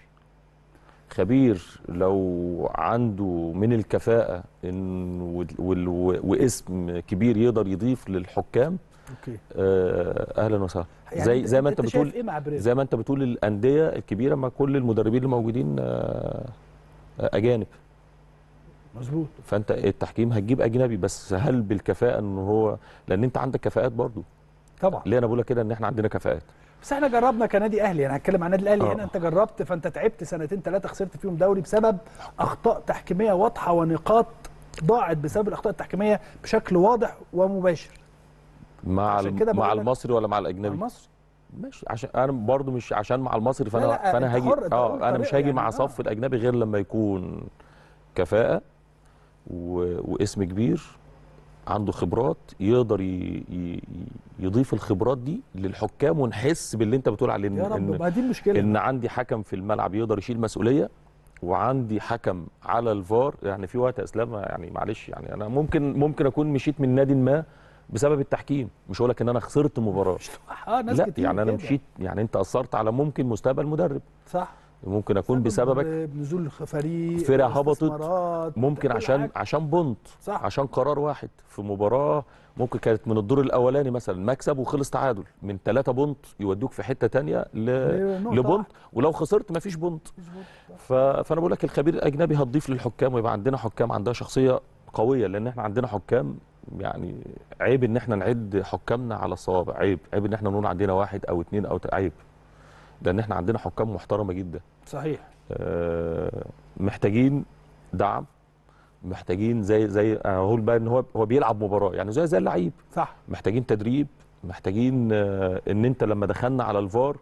خبير لو عنده من الكفاءه إن وال- وال- واسم كبير يقدر يضيف للحكام اوكي آه، اهلا وسهلا زي زي ما انت شايف بتقول ايه مع بريرا زي ما انت بتقول الانديه الكبيره ما كل المدربين اللي موجودين آه، آه، اجانب مظبوط فانت التحكيم هتجيب اجنبي بس هل بالكفاءه ان هو لان انت عندك كفاءات برضو طبعا ليه انا بقول لك كده ان احنا عندنا كفاءات بس احنا جربنا كنادي اهلي انا هتكلم عن النادي الاهلي آه. هنا انت جربت فانت تعبت سنتين ثلاثه خسرت فيهم دوري بسبب اخطاء تحكيميه واضحه ونقاط ضاعت بسبب الاخطاء التحكيميه بشكل واضح ومباشر مع عشان الم- كده مع بقول لك- المصري ولا مع مع الاجنبي مصر ماشي عشان انا برضو مش عشان مع المصري فانا لا، لا، فانا أنت هاجي حر، أنت قول اه انا مش طريقة هاجي يعني، مع آه. صف الاجنبي غير لما يكون كفاءه و... واسم كبير عنده خبرات يقدر ي... ي... يضيف الخبرات دي للحكام ونحس باللي انت بتقول عليه إن- يا رب إن... ما دي المشكله ان عندي حكم في الملعب يقدر يشيل مسؤوليه وعندي حكم على الفار يعني في وقت يا اسلام يعني معلش يعني انا ممكن ممكن اكون مشيت من نادي ما بسبب التحكيم مش هقول لك ان انا خسرت مباراه اه ناس لا كتير يعني انا كده. مشيت يعني انت اثرت على ممكن مستقبل مدرب صح ممكن اكون بسببك بنزول فريق فرق هبطت، استثمارات، ممكن كل عشان حاجة. عشان بونت صح عشان قرار واحد في مباراه ممكن كانت من الدور الاولاني مثلا مكسب وخلص تعادل من ثلاثة بونت يودوك في حته تانية ل... لنقطة لبونت ولو خسرت مفيش بونت ف... فانا بقول لك الخبير الاجنبي هتضيف للحكام ويبقى عندنا حكام عندها شخصيه قويه لان احنا عندنا حكام يعني عيب ان احنا نعد حكامنا على الصوابع عيب عيب ان احنا نقول عندنا واحد او اتنين او ت- عيب لان احنا عندنا حكام محترمه جدا صحيح آه، محتاجين دعم محتاجين زي زي اقول بقى ان هو هو بيلعب مباراه يعني زي زي اللعيب صح محتاجين تدريب محتاجين آه، ان انت لما دخلنا على الفار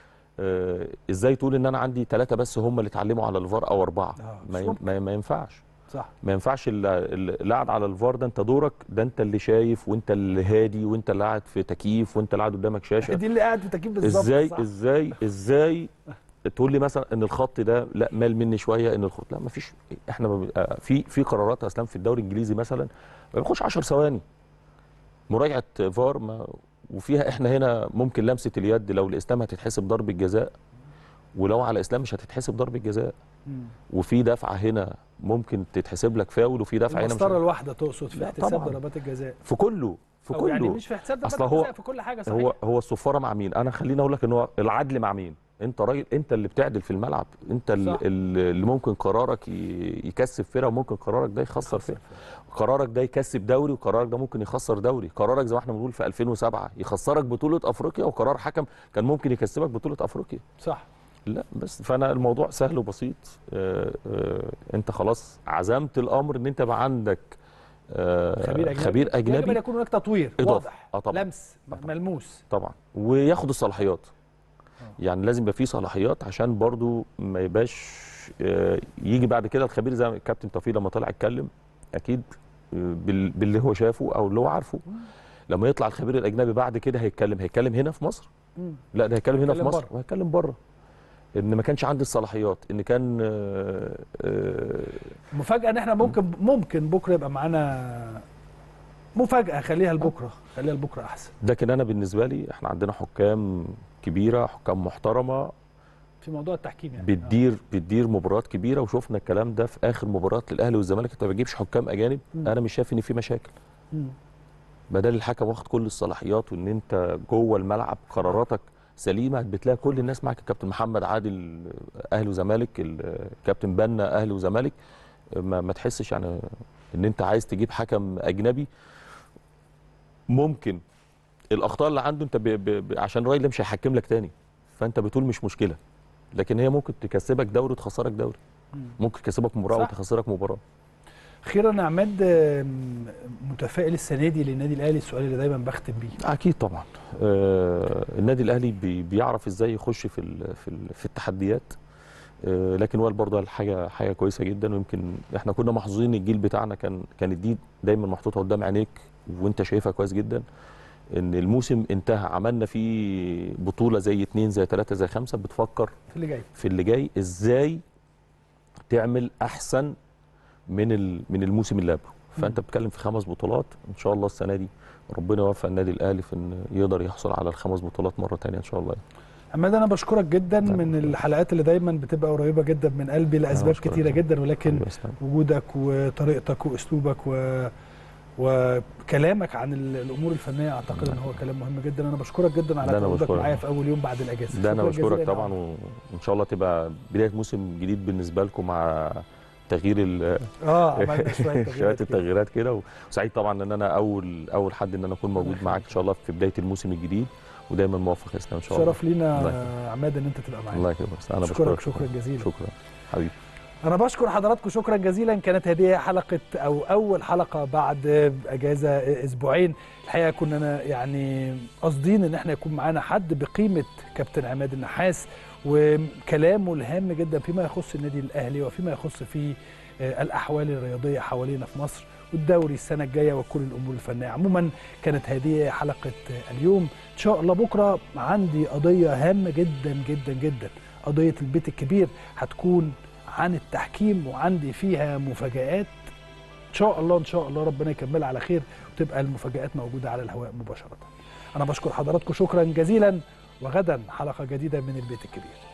آه، ازاي تقول ان انا عندي ثلاثه بس هم اللي اتعلموا على الفار او اربعه آه، ما مش ين- ممكن. ما ما ينفعش صح ما ينفعش اللي اللي قاعد على الفار ده انت دورك ده انت اللي شايف وانت اللي هادي وانت اللي قاعد في تكييف وانت اللي قاعد قدامك شاشه دي اللي قاعد في تكييف بالظبط ازاي صح. ازاي ازاي تقول لي مثلا ان الخط ده لا مال مني شويه ان الخط لا ما فيش احنا ما بي- في في قرارات يا اسلام في الدوري الانجليزي مثلا ما بياخدش 10 ثواني مراجعه فار ما وفيها احنا هنا ممكن لمسه اليد لو الاسلام هتتحسب ضربه جزاء ولو على اسلام مش هتتحسب ضربه جزاء مم. وفي دفعه هنا ممكن تتحسب لك فاول وفي دفعه هنا مش المسطره الواحده تقصد في لا احتساب طبعاً. ضربات الجزاء في كله في أو كله يعني مش في احتساب ضربات أصل هو- الجزاء في كل حاجه صحيح هو هو الصفاره مع مين انا خليني اقول لك ان هو العدل مع مين انت راجل انت اللي بتعدل في الملعب انت صح. ال- ال- اللي ممكن قرارك ي- يكسب فرقه وممكن قرارك ده يخسر فرقه قرارك ده يكسب دوري وقرارك ده ممكن يخسر دوري قرارك زي ما احنا بنقول في 2007 يخسرك بطوله افريقيا وقرار حكم كان ممكن يكسبك بطوله افريقيا صح لا بس فانا الموضوع سهل وبسيط آه، آه، انت خلاص عزمت الامر ان انت يبقى عندك آه، خبير اجنبي خبير يجب ان اجنبي يكون هناك تطوير إضافة. واضح آه طبعاً. لمس طبعاً. ملموس طبعا وياخد الصلاحيات يعني لازم يبقى فيه صلاحيات عشان برضو ما يبقاش آه، يجي بعد كده الخبير زي ما الكابتن توفيق لما طلع اتكلم اكيد آه، بال- باللي هو شافه او اللي هو عارفه لما يطلع الخبير الاجنبي بعد كده هيتكلم هيتكلم هنا في مصر مم. لا ده هيتكلم هنا في هيتكلم مصر بره. وهيتكلم بره ان ما كانش عندي الصلاحيات ان كان آه، آه، مفاجاه ان احنا ممكن ممكن بكره يبقى معانا مفاجاه خليها لبكره خليها لبكره احسن لكن انا بالنسبه لي احنا عندنا حكام كبيره حكام محترمه في موضوع التحكيم يعني بتدير بتدير مباريات كبيره وشفنا الكلام ده في اخر مباراه للاهلي والزمالك انت ما بتجيبش حكام اجانب مم. انا مش شايف ان في مشاكل مم. بدل الحكم واخد كل الصلاحيات وان انت جوه الملعب قراراتك سليمه بتلاقي كل الناس معاك الكابتن محمد عادل اهلي وزمالك الكابتن بنا اهلي وزمالك ما, ما تحسش يعني ان انت عايز تجيب حكم اجنبي ممكن الاخطاء اللي عنده انت ب ب ب عشان الراجل ده مش هيحكم لك تاني فانت بتقول مش مشكله لكن هي ممكن تكسبك دوري وتخسرك دوري مم. ممكن تكسبك مباراه صح. وتخسرك مباراه اخيرا يا عماد آم، متفائل السنه دي للنادي الاهلي السؤال اللي دايما بختم بيه اكيد طبعا آه النادي الاهلي بي بيعرف ازاي يخش في ال في, ال في التحديات آه لكن هو برضه حاجه حاجه كويسه جدا ويمكن احنا كنا محظوظين الجيل بتاعنا كان كانت دي دايما محطوطه قدام عينيك وانت شايفها كويس جدا ان الموسم انتهى عملنا فيه بطوله زي اتنين زي ثلاثه زي خمسه بتفكر في اللي جاي في اللي جاي ازاي تعمل احسن من ال- من الموسم اللي قبله فانت بتتكلم في خمس بطولات ان شاء الله السنه دي ربنا يوفق النادي الاهلي في ان يقدر يحصل على الخمس بطولات مره ثانيه ان شاء الله عماد انا بشكرك جدا لا، من بشكرك. الحلقات اللي دايما بتبقى قريبه جدا من قلبي لاسباب بشكرك. كتيره جدا ولكن حبيبي يا اسلام. وجودك وطريقتك واسلوبك و وكلامك عن ال- الامور الفنيه اعتقد ان هو كلام مهم جدا انا بشكرك جدا على ده أنا تواجدك بشكرك. معايا في اول يوم بعد الاجازه ده انا شكراً بشكرك جزيلاً طبعا و- وان شاء الله تبقى بدايه موسم جديد بالنسبه لكم مع تغيير ال- اه عملنا شويه شويه تغييرات كده. التغييرات كده وسعيد طبعا ان انا اول اول حد ان انا اكون موجود معاك ان شاء الله في بدايه الموسم الجديد ودايما موفق يا اسلام ان شاء الله شرف لينا الله يا عماد ان انت تبقى معانا الله يكرمك انا أشكرك بشكرك شكرا جزيلا شكرا حبيبي انا بشكر حضراتكم شكرا جزيلا كانت هذه حلقه او اول حلقه بعد اجازه اسبوعين الحقيقه كنا يعني قاصدين ان احنا يكون معانا حد بقيمه كابتن عماد النحاس وكلامه الهام جدا فيما يخص النادي الاهلي وفيما يخص في آه، الاحوال الرياضيه حوالينا في مصر والدوري السنه الجايه وكل الامور الفنيه عموما كانت هذه حلقه آه، اليوم ان شاء الله بكره عندي قضيه هامه جدا جدا جدا قضيه البيت الكبير هتكون عن التحكيم وعندي فيها مفاجآت ان شاء الله ان شاء الله ربنا يكملها على خير وتبقى المفاجآت موجوده على الهواء مباشره. انا بشكر حضراتكم شكرا جزيلا وغدا حلقه جديده من البيت الكبير.